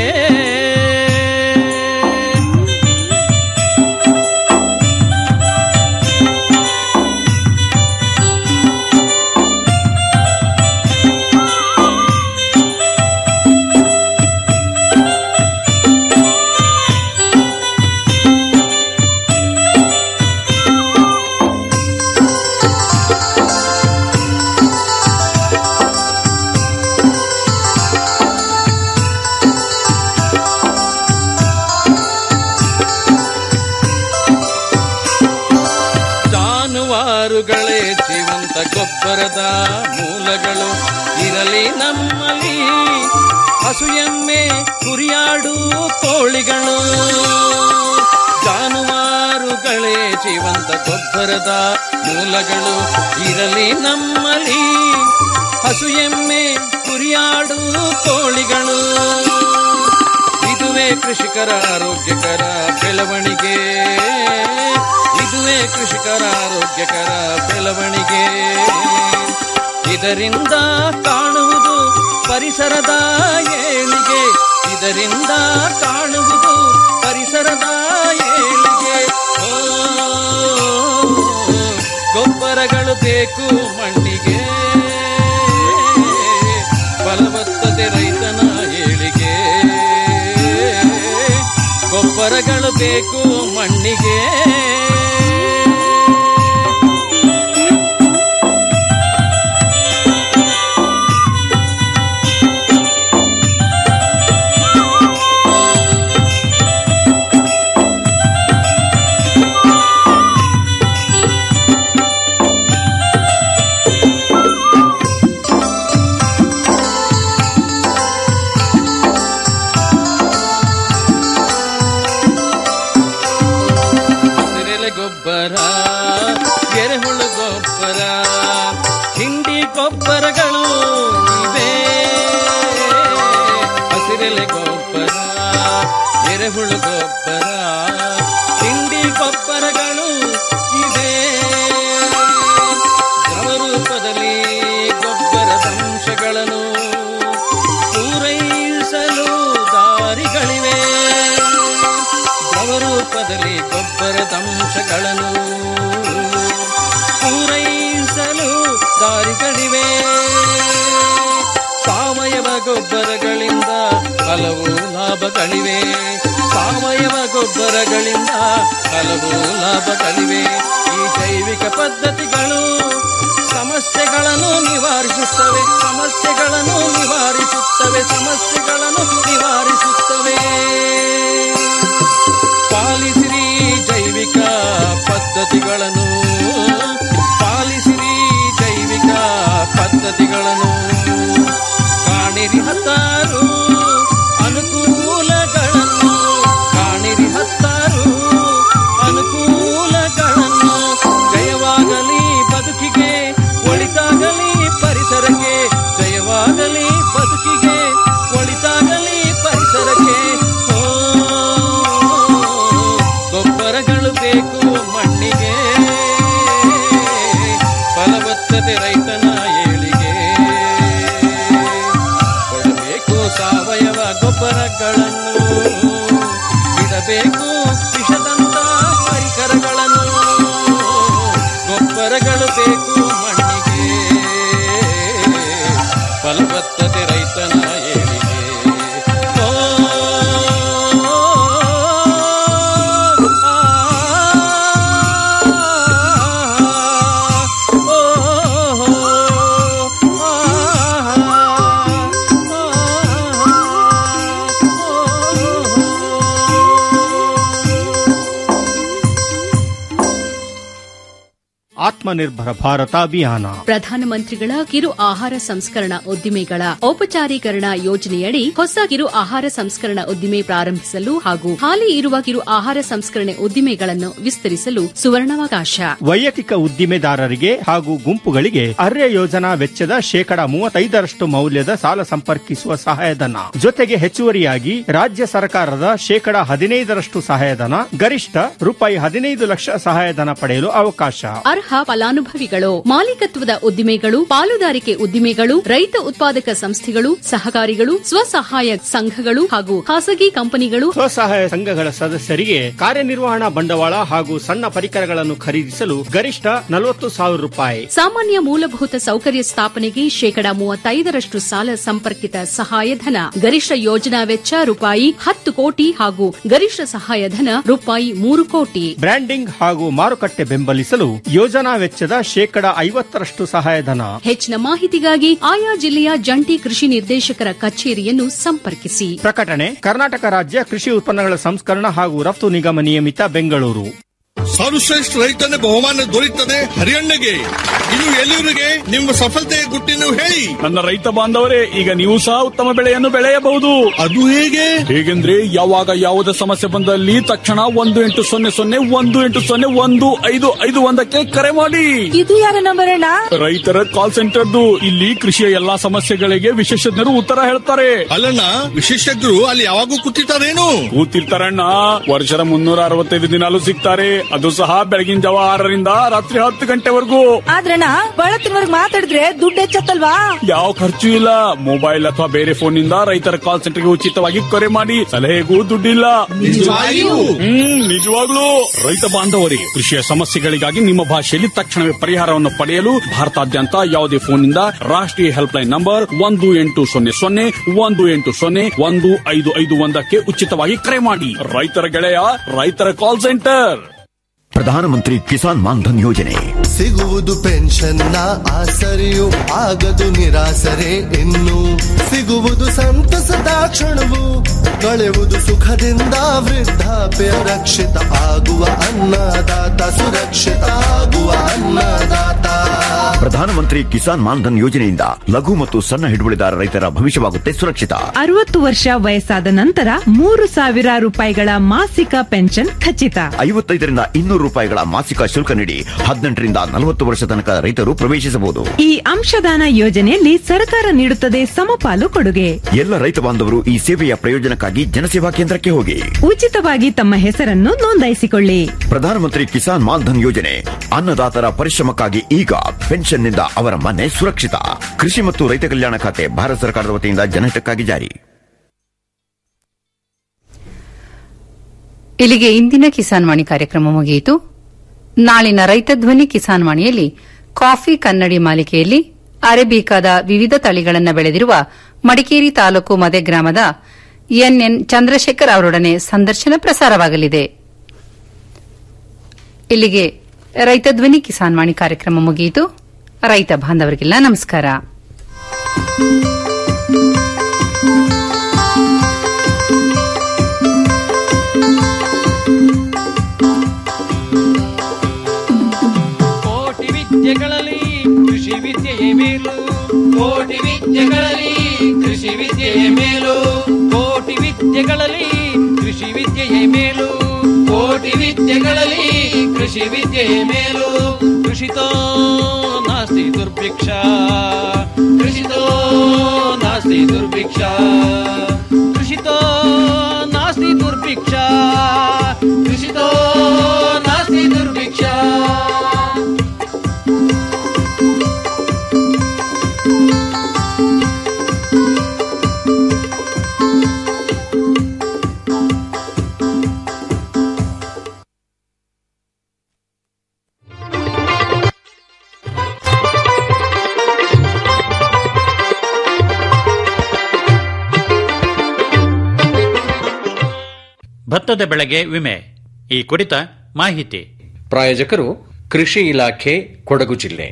ಜಾನುವಾರುಗಳೇ ಜೀವಂತ ಗೊಬ್ಬರದ ಮೂಲಗಳು ಇರಲಿ ನಮ್ಮಲ್ಲಿ ಹಸು ಎಮ್ಮೆ ಕುರಿಯಾಡು ಕೋಳಿಗಳು ಜಾನುವಾರುಗಳೇ ಜೀವಂತ ಗೊಬ್ಬರದ ಮೂಲಗಳು ಇರಲಿ ನಮ್ಮಲ್ಲಿ ಹಸು ಎಮ್ಮೆ ಕುರಿಯಾಡು ಕೋಳಿಗಳು ಇದುವೇ ಕೃಷಿಕರ ಆರೋಗ್ಯಕರ ಬೆಳವಣಿಗೆ ಇದುವೇ ಕೃಷಿಕರ ಆರೋಗ್ಯಕರ ಬೆಳವಣಿಗೆ ಇದರಿಂದ ಕಾಣುವುದು ಪರಿಸರದ ಏಳಿಗೆ ಇದರಿಂದ ಕಾಣುವುದು ಪರಿಸರದ ಏಳಿಗೆ ಓ, ಗೊಬ್ಬರಗಳು ಬೇಕು ಮಣ್ಣಿಗೆ ಫಲವತ್ತತೆ ರೈತನ ಏಳಿಗೆ ಗೊಬ್ಬರಗಳು ಬೇಕು ಮಣ್ಣಿಗೆ ಹಸಿರೆಲೆ ಗೊಬ್ಬರ ಎರೆಹುಳು ಗೊಬ್ಬರ ಹಿಂಡಿ ಗೊಬ್ಬರಗಳು ಇವೆ ಹಸಿರೆಲೆ ಗೊಬ್ಬರ ಎರೆಹುಳು ಗೊಬ್ಬರ ಹಿಂಡಿ ಗೊಬ್ಬರಗಳು ಇವೆ ದ್ರವ ರೂಪದಲ್ಲಿ ಗೊಬ್ಬರದ ಅಂಶಗಳನ್ನು ಪೂರೈಸಲು ದಾರಿಗಳಿವೆ ದ್ರವರೂಪದಲ್ಲಿ ಗೊಬ್ಬರದ ಅಂಶಗಳನ್ನು ಪೂರೈಸಲು ದಾರಿಗಳಿವೆ ಸಾವಯವ ಗೊಬ್ಬರಗಳಿಂದ ಹಲವು ಲಾಭಗಳಿವೆ ಸಾವಯವ ಗೊಬ್ಬರಗಳಿಂದ ಹಲವು ಲಾಭಗಳಿವೆ ಈ ಜೈವಿಕ ಪದ್ಧತಿಗಳು ಸಮಸ್ಯೆಗಳನ್ನು ನಿವಾರಿಸುತ್ತವೆ ಸಮಸ್ಯೆಗಳನ್ನು ನಿವಾರಿಸುತ್ತವೆ ಸಮಸ್ಯೆಗಳನ್ನು ನಿವಾರಿಸುತ್ತವೆ ಪಾಲಿಸಿರಿ ಜೈವಿಕ ಪದ್ಧತಿಗಳನ್ನು ಪಾಲಿಸಿರಿ ಜೈವಿಕ ಪದ್ಧತಿಗಳನ್ನು ಕಾಣಿರಿ ಹತ್ತಾರು ಅನುಕೂಲಗಳನ್ನು ಕಾಣಿರಿ ಹತ್ತಾರು ಅನುಕೂಲಗಳನ್ನು ಜಯವಾಗಲಿ ಬದುಕಿಗೆ ಒಳಿತಾಗಲಿ ಪರಿಸರಕ್ಕೆ ಜಯವಾಗಲಿ ಬದುಕಿಗೆ ಒಳಿತಾಗಲಿ ಪರಿಸರಕ್ಕೆ ಓ, ಗೊಬ್ಬರಗಳು ಬೇಕು ಮಣ್ಣಿಗೆ ಫಲವತ್ತತೆ ರೈತನ ಏಳಿಗೆ ಕೊಡಬೇಕು ಸಾವಯವ ಗೊಬ್ಬರಗಳನ್ನು ಬಿಡಬೇಕು ವಿಷದಂತ ಪರಿಕರಗಳನ್ನು ಗೊಬ್ಬರಗಳು ಬೇಕು ಮಣ್ಣಿಗೆ ಫಲವತ್ತತೆ ರೈತನ ಏಳಿಗೆ ಓ, ಆತ್ಮನಿರ್ಭರ ಭಾರತ ಅಭಿಯಾನ ಪ್ರಧಾನಮಂತ್ರಿಗಳ ಕಿರು ಆಹಾರ ಸಂಸ್ಕರಣಾ ಉದ್ದಿಮೆಗಳ ಔಪಚಾರೀಕರಣ ಯೋಜನೆಯಡಿ ಹೊಸ ಕಿರು ಆಹಾರ ಸಂಸ್ಕರಣಾ ಉದ್ದಿಮೆ ಪ್ರಾರಂಭಿಸಲು ಹಾಗೂ ಹಾಲಿ ಇರುವ ಕಿರು ಆಹಾರ ಸಂಸ್ಕರಣೆ ಉದ್ದಿಮೆಗಳನ್ನು ವಿಸ್ತರಿಸಲು ಸುವರ್ಣಾವಕಾಶ ವೈಯಕ್ತಿಕ ಉದ್ದಿಮೆದಾರರಿಗೆ ಹಾಗೂ ಗುಂಪುಗಳಿಗೆ ಅರ್ಯ ಯೋಜನಾ ವೆಚ್ಚದ ಶೇಕಡ ಮೂವತ್ತೈದರಷ್ಟು ಮೌಲ್ಯದ ಸಾಲ ಸಂಪರ್ಕಿಸುವ ಸಹಾಯಧನ ಜೊತೆಗೆ ಹೆಚ್ಚುವರಿಯಾಗಿ ರಾಜ್ಯ ಸರ್ಕಾರದ ಶೇಕಡ ಹದಿನೈದರಷ್ಟು ಸಹಾಯಧನ ಗರಿಷ್ಠ ರೂಪಾಯಿ ಹದಿನೈದು ಲಕ್ಷ ಸಹಾಯಧನ ಪಡೆಯಲು ಅವಕಾಶ ಅರ್ಹ ಫಲಾನುಭವಿಗಳು ಮಾಲೀಕತ್ವದ ಉದ್ದಿಮೆಗಳು ಪಾಲುದಾರಿಕೆ ಉದ್ದಿಮೆಗಳು ರೈತ ಉತ್ಪಾದಕ ಸಂಸ್ಥೆಗಳು ಸಹಕಾರಿಗಳು ಸ್ವಸಹಾಯ ಸಂಘಗಳು ಹಾಗೂ ಖಾಸಗಿ ಕಂಪನಿಗಳು ಸ್ವಸಹಾಯ ಸಂಘಗಳ ಸದಸ್ಯರಿಗೆ ಕಾರ್ಯನಿರ್ವಹಣಾ ಬಂಡವಾಳ ಹಾಗೂ ಸಣ್ಣ ಪರಿಕರಗಳನ್ನು ಖರೀದಿಸಲು ಗರಿಷ್ಠ ನಲವತ್ತು ಸಾವಿರ ರೂಪಾಯಿ ಸಾಮಾನ್ಯ ಮೂಲಭೂತ ಸೌಕರ್ಯ ಸ್ಥಾಪನೆಗೆ ಶೇಕಡಾ ಮೂವತ್ತೈದರಷ್ಟು ಸಾಲ ಸಂಪರ್ಕಿತ ಸಹಾಯಧನ ಗರಿಷ್ಠ ಯೋಜನಾ ವೆಚ್ಚ ರೂಪಾಯಿ ಹತ್ತು ಕೋಟಿ ಹಾಗೂ ಗರಿಷ್ಠ ಸಹಾಯಧನ ರೂಪಾಯಿ ಮೂರು ಕೋಟಿ ಬ್ರ್ಯಾಂಡಿಂಗ್ ಹಾಗೂ ಮಾರುಕಟ್ಟೆ ಬೆಂಬಲಿಸಲು ಯೋಜನಾ ವೆಚ್ಚದ ಶೇಕಡ ಐವತ್ತರಷ್ಟು ಸಹಾಯಧನ ಹೆಚ್ಚಿನ ಮಾಹಿತಿಗಾಗಿ ಆಯಾ ಜಿಲ್ಲೆಯ ಜಂಟಿ ಕೃಷಿ ನಿರ್ದೇಶಕರ ಕಚೇರಿಯನ್ನು ಸಂಪರ್ಕಿಸಿ ಪ್ರಕಟಣೆ ಕರ್ನಾಟಕ ರಾಜ್ಯ ಕೃಷಿ ಉತ್ಪನ್ನಗಳ ಸಂಸ್ಕರಣ ಹಾಗೂ ರಫ್ತು ನಿಗಮ ನಿಯಮಿತ ಬೆಂಗಳೂರು ಸರ್ವಶ್ರೇಷ್ಠ ರೈತನ ಬಹುಮಾನ ದೊರೆಯುತ್ತದೆ ಹರಿಯಣ್ಣಗೆ ಇದು ಎಲ್ಲಿವರಿಗೆ ನಿಮ್ಮ ಸಫಲತೆಯ ಗುಟ್ಟಿನ ಹೇಳಿ ನನ್ನ ರೈತ ಬಾಂಧವರೇ ಈಗ ನೀವು ಸಹ ಉತ್ತಮ ಬೆಳೆಯನ್ನು ಬೆಳೆಯಬಹುದು ಅದು ಹೇಗೆ ಹೇಗೆಂದ್ರೆ ಯಾವಾಗ ಯಾವುದೇ ಸಮಸ್ಯೆ ಬಂದಲ್ಲಿ ತಕ್ಷಣ ಒಂದು ಎಂಟು ಸೊನ್ನೆ ಸೊನ್ನೆ ಒಂದು ಎಂಟು ಸೊನ್ನೆ ಒಂದು ಐದು ಐದು ಒಂದಕ್ಕೆ ಕರೆ ಮಾಡಿ ಇದು ಯಾರ ನಂಬರ್ ಅಣ್ಣ ರೈತರ ಕಾಲ್ ಸೆಂಟರ್ದು ಇಲ್ಲಿ ಕೃಷಿಯ ಎಲ್ಲಾ ಸಮಸ್ಯೆಗಳಿಗೆ ವಿಶೇಷಜ್ಞರು ಉತ್ತರ ಹೇಳ್ತಾರೆ ಅಲ್ಲಣ್ಣ ವಿಶೇಷಜ್ಞರು ಅಲ್ಲಿ ಯಾವಾಗೂ ಕೂತಿರ್ತಾರೇನು ಕೂತಿರ್ತಾರಣ್ಣ ವರ್ಷದ ಮುನ್ನೂರ ಅರವತ್ತೈದು ದಿನಾಲು ಸಿಗ್ತಾರೆ ಅದು ಸಹ ಬೆಳಗಿನ ಜಾವ ಆರರಿಂದ ರಾತ್ರಿ ಹತ್ತು ಗಂಟೆವರೆಗೂ ಆದ್ರಣ್ಣ ಬಳತ್ತಿನವರ್ಗ್ ಮಾತಾಡಿದ್ರೆ ದುಡ್ಡು ಹೆಚ್ಚತ್ತಲ್ವಾ ಯಾವ ಖರ್ಚು ಇಲ್ಲ ಮೊಬೈಲ್ ಅಥವಾ ಬೇರೆ ಫೋನ್ ನಿಂದ ರೈತರ ಕಾಲ್ ಸೆಂಟರ್ಗೆ ಉಚಿತವಾಗಿ ಕರೆ ಮಾಡಿ ಸಲಹೆಗೂ ದುಡ್ಡಿಲ್ಲ ನಿಜವಾಗಿಯೂ? ಹ್ಮ್ ನಿಜವಾಗ್ಲೂ ರೈತ ಬಾಂಧವರಿಗೆ ಕೃಷಿಯ ಸಮಸ್ಯೆಗಳಿಗಾಗಿ ನಿಮ್ಮ ಭಾಷೆಯಲ್ಲಿ ತಕ್ಷಣವೇ ಪರಿಹಾರವನ್ನು ಪಡೆಯಲು ಭಾರತಾದ್ಯಂತ ಯಾವುದೇ ಫೋನ್ನಿಂದ ರಾಷ್ಟ್ರೀಯ ಹೆಲ್ಪ್ ಲೈನ್ ನಂಬರ್ ಒಂದು ಎಂಟು ಸೊನ್ನೆ ಸೊನ್ನೆ ಒಂದು ಎಂಟು ಸೊನ್ನೆ ಒಂದು ಐದು ಐದು ಒಂದಕ್ಕೆ ಉಚಿತವಾಗಿ ಕರೆ ಮಾಡಿ ರೈತರ ಗೆಳೆಯ ರೈತರ ಕಾಲ್ ಸೆಂಟರ್ ಪ್ರಧಾನಮಂತ್ರಿ ಕಿಸಾನ್ ಮಾನ್ಧನ್ ಯೋಜನೆ ಸಿಗುವುದು ಪೆನ್ಷನ್ನ ಆಸರೆಯು ಆಗದು ನಿರಾಸರೆ ಇನ್ನು ಸಿಗುವುದು ಸಂತಸದ ಕ್ಷಣವು ಕಳೆಯುವುದು ಸುಖದಿಂದ ವೃದ್ಧಾಪ್ಯ ರಕ್ಷಿತ ಆಗುವ ಅನ್ನದಾತ ಸುರಕ್ಷಿತ ಆಗುವ ಅನ್ನದಾತ ಪ್ರಧಾನಮಂತ್ರಿ ಕಿಸಾನ್ ಮಾನ್ಧನ್ ಯೋಜನೆಯಿಂದ ಲಘು ಮತ್ತು ಸಣ್ಣ ಹಿಡುವಳಿದಾರ ರೈತರ ಭವಿಷ್ಯವಾಗುತ್ತೆ ಸುರಕ್ಷಿತ ಅರವತ್ತು ವರ್ಷ ವಯಸ್ಸಾದ ನಂತರ ಮೂರು ಸಾವಿರ ರೂಪಾಯಿಗಳ ಮಾಸಿಕ ಪೆನ್ಷನ್ ಖಚಿತ ಐವತ್ತೈದರಿಂದ ಇನ್ನೂರು ರೂಪಾಯಿಗಳ ಮಾಸಿಕ ಶುಲ್ಕ ನೀಡಿ ಹದಿನೆಂಟರಿಂದ ನಲವತ್ತು ವರ್ಷ ತನಕ ರೈತರು ಪ್ರವೇಶಿಸಬಹುದು ಈ ಅಂಶದಾನ ಯೋಜನೆಯಲ್ಲಿ ಸರ್ಕಾರ ನೀಡುತ್ತದೆ ಸಮಪಾಲು ಕೊಡುಗೆ ಎಲ್ಲ ರೈತ ಬಾಂಧವರು ಈ ಸೇವೆಯ ಪ್ರಯೋಜನಕ್ಕಾಗಿ ಜನಸೇವಾ ಕೇಂದ್ರಕ್ಕೆ ಹೋಗಿ ಉಚಿತವಾಗಿ ತಮ್ಮ ಹೆಸರನ್ನು ನೋಂದಾಯಿಸಿಕೊಳ್ಳಿ ಪ್ರಧಾನಮಂತ್ರಿ ಕಿಸಾನ್ ಮಾನ್ಧನ್ ಯೋಜನೆ ಅನ್ನದಾತರ ಪರಿಶ್ರಮಕ್ಕಾಗಿ ಈಗ ಪೆನ್ಷನ್ನಿಂದ ಅವರ ಮನೆ ಸುರಕ್ಷಿತ ಕೃಷಿ ಮತ್ತು ರೈತ ಕಲ್ಯಾಣ ಖಾತೆ ಭಾರತ ಸರ್ಕಾರದ ವತಿಯಿಂದ ಜನಹಿತಕ್ಕಾಗಿ ಜಾರಿ ಇಲ್ಲಿಗೆ ಇಂದಿನ ಕಿಸಾನ್ ವಾಣಿ ಕಾರ್ಯಕ್ರಮ ಮುಗಿಯಿತು ನಾಳಿನ ರೈತ ಧ್ವನಿ ಕಿಸಾನ್ ವಾಣಿಯಲ್ಲಿ ಕಾಫಿ ಕನ್ನಡಿ ಮಾಲಿಕೆಯಲ್ಲಿ ಅರೇಬಿಕಾದ ವಿವಿಧ ತಳಿಗಳನ್ನು ಬೆಳೆದಿರುವ ಮಡಿಕೇರಿ ತಾಲೂಕು ಮದೆ ಗ್ರಾಮದ ಎನ್ಎನ್ ಚಂದ್ರಶೇಖರ್ ಅವರೊಡನೆ ಸಂದರ್ಶನ ಪ್ರಸಾರವಾಗಲಿದೆ ಇಲ್ಲಿಗೆ ರೈತ ಧ್ವನಿ ಕಿಸಾನ್ ವಾಣಿ ಕಾರ್ಯಕ್ರಮ ಮುಗಿಯಿತು ರೈತ ಬಾಂಧವರಿಗೆಲ್ಲ ನಮಸ್ಕಾರ ಕೋಟಿ ವಿದ್ಯೆಗಳಲ್ಲಿ ಕೃಷಿ ವಿದ್ಯೆಯೇ ಮೇಲು ಕೋಟಿ ವಿದ್ಯೆಗಳಲ್ಲಿ ಕೃಷಿ ವಿದ್ಯೆಯೇ ಮೇಲು ಕೋಟಿ ವಿದ್ಯೆಗಳಲ್ಲಿ ಕೃಷಿ ವಿದ್ಯೆಯೇ ಮೇಲು ಕೋಟಿ ವಿದ್ಯೆಗಳಲ್ಲಿ ಕೃಷಿ ವಿದ್ಯೆಯೇ ಮೇಲು ಕೃಷಿತೋ ನಾಸ್ತಿ ದುರ್ಭಿಕ್ಷ ಕೃಷಿತೋ ನಾಸ್ತಿ ದುರ್ಭಿಕ್ಷ ಕೃಷಿತೋ ನಾಸ್ತಿ ದುರ್ಭಿಕ್ಷ ಕೃಷಿತೋ ನಾಸ್ತಿ ದುರ್ಭಿಕ್ಷ ಭತ್ತದ ಬೆಳೆಗೆ ವಿಮೆ ಈ ಕುರಿತ ಮಾಹಿತಿ ಪ್ರಾಯೋಜಕರು ಕೃಷಿ ಇಲಾಖೆ ಕೊಡಗು ಜಿಲ್ಲೆ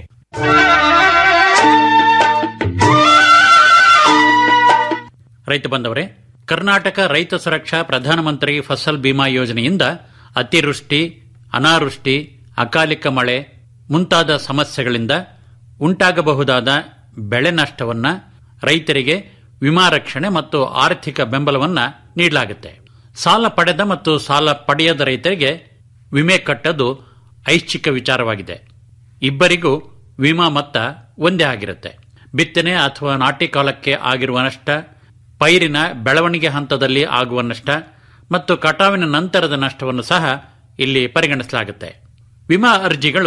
ರೈತ ಬಂದವರೇ ಕರ್ನಾಟಕ ರೈತ ಸುರಕ್ಷಾ ಪ್ರಧಾನಮಂತ್ರಿ ಫಸಲ್ ಬಿಮಾ ಯೋಜನೆಯಿಂದ ಅತಿವೃಷ್ಟಿ ಅನಾವೃಷ್ಟಿ ಅಕಾಲಿಕ ಮಳೆ ಮುಂತಾದ ಸಮಸ್ಯೆಗಳಿಂದ ಉಂಟಾಗಬಹುದಾದ ಬೆಳೆ ನಷ್ಟವನ್ನ ರೈತರಿಗೆ ವಿಮಾ ರಕ್ಷಣೆ ಮತ್ತು ಆರ್ಥಿಕ ಬೆಂಬಲವನ್ನ ನೀಡಲಾಗುತ್ತೆ ಸಾಲ ಪಡೆದ ಮತ್ತು ಸಾಲ ಪಡೆಯದ ರೈತರಿಗೆ ವಿಮೆ ಕಟ್ಟೋದು ಐಚ್ಛಿಕ ವಿಚಾರವಾಗಿದೆ ಇಬ್ಬರಿಗೂ ವಿಮಾ ಮೊತ್ತ ಒಂದೇ ಆಗಿರುತ್ತೆ ಬಿತ್ತನೆ ಅಥವಾ ನಾಟಿ ಕಾಲಕ್ಕೆ ಆಗಿರುವ ನಷ್ಟ ಪೈರಿನ ಬೆಳವಣಿಗೆ ಹಂತದಲ್ಲಿ ಆಗುವ ನಷ್ಟ ಮತ್ತು ಕಟಾವಿನ ನಂತರದ ನಷ್ಟವನ್ನು ಸಹ ಇಲ್ಲಿ ಪರಿಗಣಿಸಲಾಗುತ್ತೆ ವಿಮಾ ಅರ್ಜಿಗಳು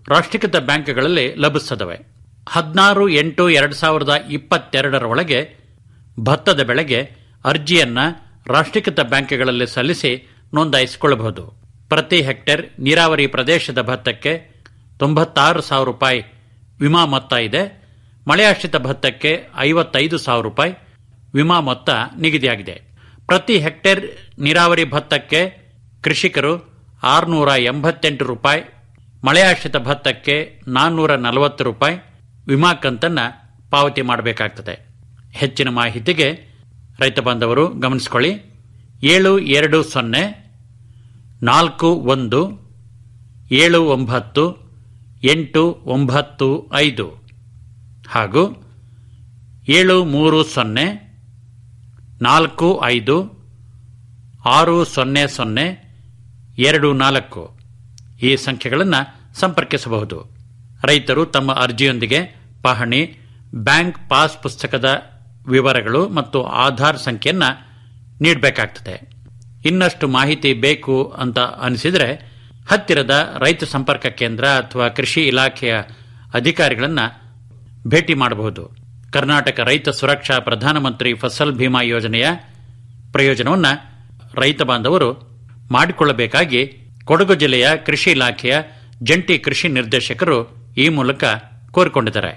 ರಾಷ್ಟ್ರೀಕೃತ ಬ್ಯಾಂಕ್ಗಳಲ್ಲಿ ಲಭಿಸುತ್ತವೆ ಹದಿನಾರು ಎಂಟು ಎರಡ್ ಸಾವಿರದ ಇಪ್ಪತ್ತೆರಡರ ಒಳಗೆ ಭತ್ತದ ಬೆಳೆಗೆ ಅರ್ಜಿಯನ್ನ ರಾಷ್ಟ್ರೀಕೃತ ಬ್ಯಾಂಕ್ಗಳಲ್ಲಿ ಸಲ್ಲಿಸಿ ನೋಂದಾಯಿಸಿಕೊಳ್ಳಬಹುದು ಪ್ರತಿ ಹೆಕ್ಟೇರ್ ನೀರಾವರಿ ಪ್ರದೇಶದ ಭತ್ತಕ್ಕೆ ತೊಂಬತ್ತಾರು ಸಾವಿರ ರೂಪಾಯಿ ವಿಮಾ ಮೊತ್ತ ಇದೆ ಮಳೆಯಾಶ್ರಿತ ಭತ್ತಕ್ಕೆ ಐವತ್ತೈದು ಸಾವಿರ ರೂಪಾಯಿ ವಿಮಾ ಮೊತ್ತ ನಿಗದಿಯಾಗಿದೆ ಪ್ರತಿ ಹೆಕ್ಟೇರ್ ನೀರಾವರಿ ಭತ್ತಕ್ಕೆ ಕೃಷಿಕರು ಆರುನೂರ ಎಂಬತ್ತೆಂಟು ರೂಪಾಯಿ ಮಳೆಯಾಶ್ರಿತ ಭತ್ತಕ್ಕೆ ನಾನ್ನೂರ ನಲವತ್ತು ರೂಪಾಯಿ ವಿಮಾ ಕಂತನ್ನ ಪಾವತಿ ಮಾಡಬೇಕಾಗ್ತದೆ ಹೆಚ್ಚಿನ ಮಾಹಿತಿಗೆ ರೈತ ಬಾಂಧವರು ಗಮನಿಸಿಕೊಳ್ಳಿ ಏಳು ಎರಡು ಸೊನ್ನೆ ನಾಲ್ಕು ಒಂದು ಏಳು ಒಂಬತ್ತು ಎಂಟು ಒಂಬತ್ತು ಐದು ಹಾಗೂ ಏಳು ಮೂರು ಸೊನ್ನೆ ನಾಲ್ಕು ಐದು ಆರು ಸೊನ್ನೆ ಸೊನ್ನೆ ಎರಡು ನಾಲ್ಕು ಈ ಸಂಖ್ಯೆಗಳನ್ನು ಸಂಪರ್ಕಿಸಬಹುದು ರೈತರು ತಮ್ಮ ಅರ್ಜಿಯೊಂದಿಗೆ ಪಹಣಿ ಬ್ಯಾಂಕ್ ಪಾಸ್ ಪುಸ್ತಕದ ವಿವರಗಳು ಮತ್ತು ಆಧಾರ್ ಸಂಖ್ಯೆಯನ್ನ ನೀಡಬೇಕಾಗ್ತದೆ ಇನ್ನಷ್ಟು ಮಾಹಿತಿ ಬೇಕು ಅಂತ ಅನಿಸಿದರೆ ಹತ್ತಿರದ ರೈತ ಸಂಪರ್ಕ ಕೇಂದ್ರ ಅಥವಾ ಕೃಷಿ ಇಲಾಖೆಯ ಅಧಿಕಾರಿಗಳನ್ನ ಭೇಟಿ ಮಾಡಬಹುದು ಕರ್ನಾಟಕ ರೈತ ಸುರಕ್ಷಾ ಪ್ರಧಾನಮಂತ್ರಿ ಫಸಲ್ ಭೀಮಾ ಯೋಜನೆಯ ಪ್ರಯೋಜನವನ್ನ ರೈತ ಬಾಂಧವರು ಮಾಡಿಕೊಳ್ಳಬೇಕಾಗಿ ಕೊಡಗು ಜಿಲ್ಲೆಯ ಕೃಷಿ ಇಲಾಖೆಯ ಜಂಟಿ ಕೃಷಿ ನಿರ್ದೇಶಕರು ಈ ಮೂಲಕ ಕೋರಿಕೊಂಡಿದ್ದಾರೆ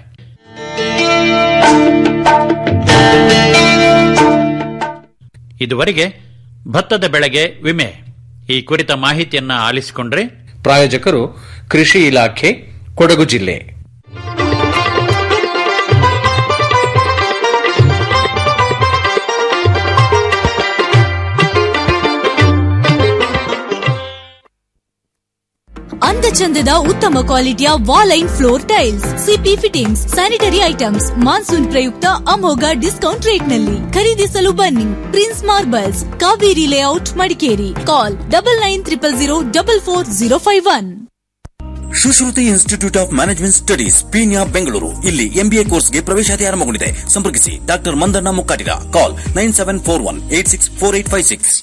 ಇದುವರೆಗೆ ಭತ್ತದ ಬೆಳೆಗೆ ವಿಮೆ ಈ ಕುರಿತ ಮಾಹಿತಿಯನ್ನ ಆಲಿಸಿಕೊಂಡ್ರೆ ಪ್ರಾಯೋಜಕರು ಕೃಷಿ ಇಲಾಖೆ ಕೊಡಗು ಜಿಲ್ಲೆ ಅಂದ ಚಂದದ ಉತ್ತಮ ಕ್ವಾಲಿಟಿಯ wall and floor tiles CP fittings sanitary items monsoon ಪ್ರಯುಕ್ತ ಅಮೋಘ ಡಿಸ್ಕೌಂಟ್ ರೇಟ್ ನಲ್ಲಿ ಖರೀದಿಸಲು ಬನ್ನಿ Prince Marbles Kaveri layout Madikeri call double nine triple zero double four zero five one Sushruti Institute of Management Studies Peenya Bengaluru ಇಲ್ಲಿ ಎಂಬಿಎ ಕೋರ್ಸ್ಗೆ ಪ್ರವೇಶಾತಿ ಆರಂಭಗೊಂಡಿದೆ ಸಂಪರ್ಕಿಸಿ doctor Mandanna Mukkatira call nine seven four one eight six four eight five six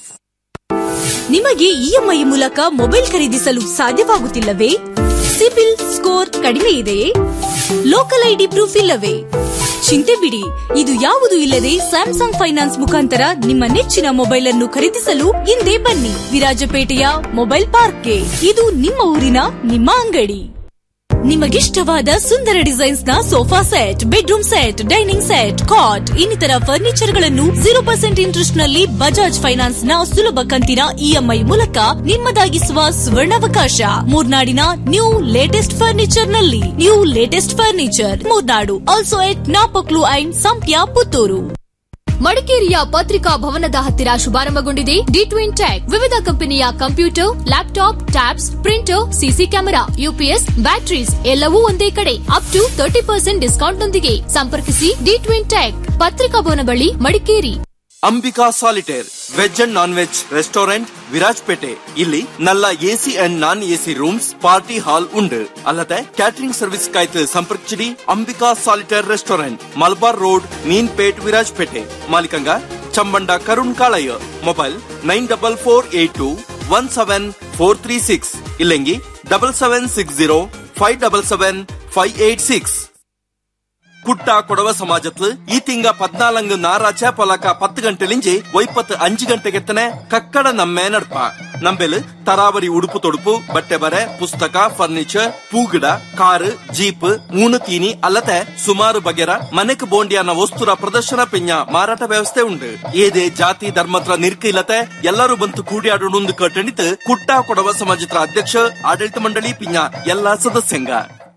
ನಿಮಗೆ EMI ಮೂಲಕ mobile ಖರೀದಿಸಲು ಸಾಧ್ಯವಾಗುತ್ತಿಲ್ಲವೇ CIBIL score ಕಡಿಮೆ ಇದೆಯೇ ಲೋಕಲ್ ಐಡಿ ಪ್ರೂಫ್ ಇಲ್ಲವೇ ಚಿಂತೆ ಬಿಡಿ ಇದು ಯಾವುದು ಇಲ್ಲದೆ ಸ್ಯಾಮ್ಸಂಗ್ ಫೈನಾನ್ಸ್ ಮುಖಾಂತರ ನಿಮ್ಮ ನೆಚ್ಚಿನ ಮೊಬೈಲ್ ಅನ್ನು ಖರೀದಿಸಲು ಹಿಂದೆ ಬನ್ನಿ ವಿರಾಜಪೇಟೆಯ ಮೊಬೈಲ್ ಪಾರ್ಕ್ಗೆ ಇದು ನಿಮ್ಮ ಊರಿನ ನಿಮ್ಮ ಅಂಗಡಿ ನಿಮಗಿಷ್ಟವಾದ ಸುಂದರ ಡಿಸೈನ್ಸ್ ನ sofa set bedroom set dining set cot ಇನ್ನಿತರ ಫರ್ನಿಚರ್ ಗಳನ್ನು ಜೀರೋ ಪರ್ಸೆಂಟ್ ಇಂಟ್ರೆಸ್ಟ್ ನಲ್ಲಿ ಬಜಾಜ್ ಫೈನಾನ್ಸ್ ನ ಸುಲಭ ಕಂತಿನ ಇಎಂಐ ಮೂಲಕ ನಿಮ್ಮದಾಗಿಸುವ ಸುವರ್ಣಾವಕಾಶ ಮೂರ್ನಾಡಿನ ನ್ಯೂ ಲೇಟೆಸ್ಟ್ ಫರ್ನಿಚರ್ ನಲ್ಲಿ new latest furniture Murnad also at Napoklu and Sampya Puttur ಮಡಿಕೇರಿಯ ಪತ್ರಿಕಾ ಭವನದ ಹತ್ತಿರ ಶುಭಾರಂಭಗೊಂಡಿದೆ ಡಿ ಟ್ವಿನ್ ಟ್ಯಾಕ್ ವಿವಿಧ ಕಂಪನಿಯ computer laptop tabs printer CC camera UPS batteries ಎಲ್ಲವೂ ಒಂದೇ ಕಡೆ up to thirty percent discount ನೊಂದಿಗೆ ಸಂಪರ್ಕಿಸಿ ಡಿ ಟ್ವಿನ್ ಟ್ಯಾಕ್ ಪತ್ರಿಕಾ ಭವನ ಬಳಿ Madikeri Ambika Solitaire veg and non veg restaurant Virajpet ಇಲ್ಲಿ നല്ല A C and non A C rooms party hall ഉണ്ട് അല്ലാതെ കാറ്ററിംഗ് സർവീസ്ക്കായിട്ട് സമ്പർക്കിച്ചിടി Ambika Solitaire restaurant Malabar road Meenpet Virajpet ಮಾಲಿಕಂಗ Chambanda Karun Kalaiah mobile nine double four eight to one seven four three six ಇಲ್ಲೆಂಗಿ double seven six zero five double seven five eight six Kutta Kodava സമാജത്തില് ഈ തിങ്ക പതിനാലങ്ക് ഞായറാഴ്ച പൊലക്ക പത്ത് ഗಂಟೆಲಿಂಜಿ ಒಯ್ಪತ್ತು ಅಂಜು ಗಂಟೆಗೆತ್ತನೆ ಕಕ್ಕಡ ನಮ್ಮೆ ನಡ್ಪ ನಂಬೆಲ್ ತರಾವರಿ ಉಡುಪು ತೊಡುಪು ಬಟ್ಟೆ ಬರೆ ಪುಸ್ತಕ ಫರ್ನಿಚರ್ ಪೂಗಿಡ ಕಾರು ಜೀಪ್ ಮೂನು ತೀನಿ ಅಲ್ಲದೆ ಸುಮಾರು ಬಗೆರ ಮನೆಕ್ ಬೋಂಡಿಯನ್ನ ವಸ್ತುರ ಪ್ರದರ್ಶನ ಪಿಂಜ ಮಾರಾಟ ವ್ಯವಸ್ಥೆ ಉಂಡು ಏದೇ ಜಾತಿ ಧರ್ಮತ್ರ ನಿರ್ಕ ಇಲ್ಲತೆ ಎಲ್ಲರೂ ಬಂತು ಕೂಡಿಯಾಡೋಣೊಂದು ಕಟ್ಟಣಿತ್ ಕುಟ್ಟ ಕೊಡವ ಸಮಾಜತ್ರ ಅಧ್ಯಕ್ಷ ಆಡಳಿತ ಮಂಡಳಿ ಪಿಂಜ ಎಲ್ಲಾ ಸದಸ್ಯಂಗ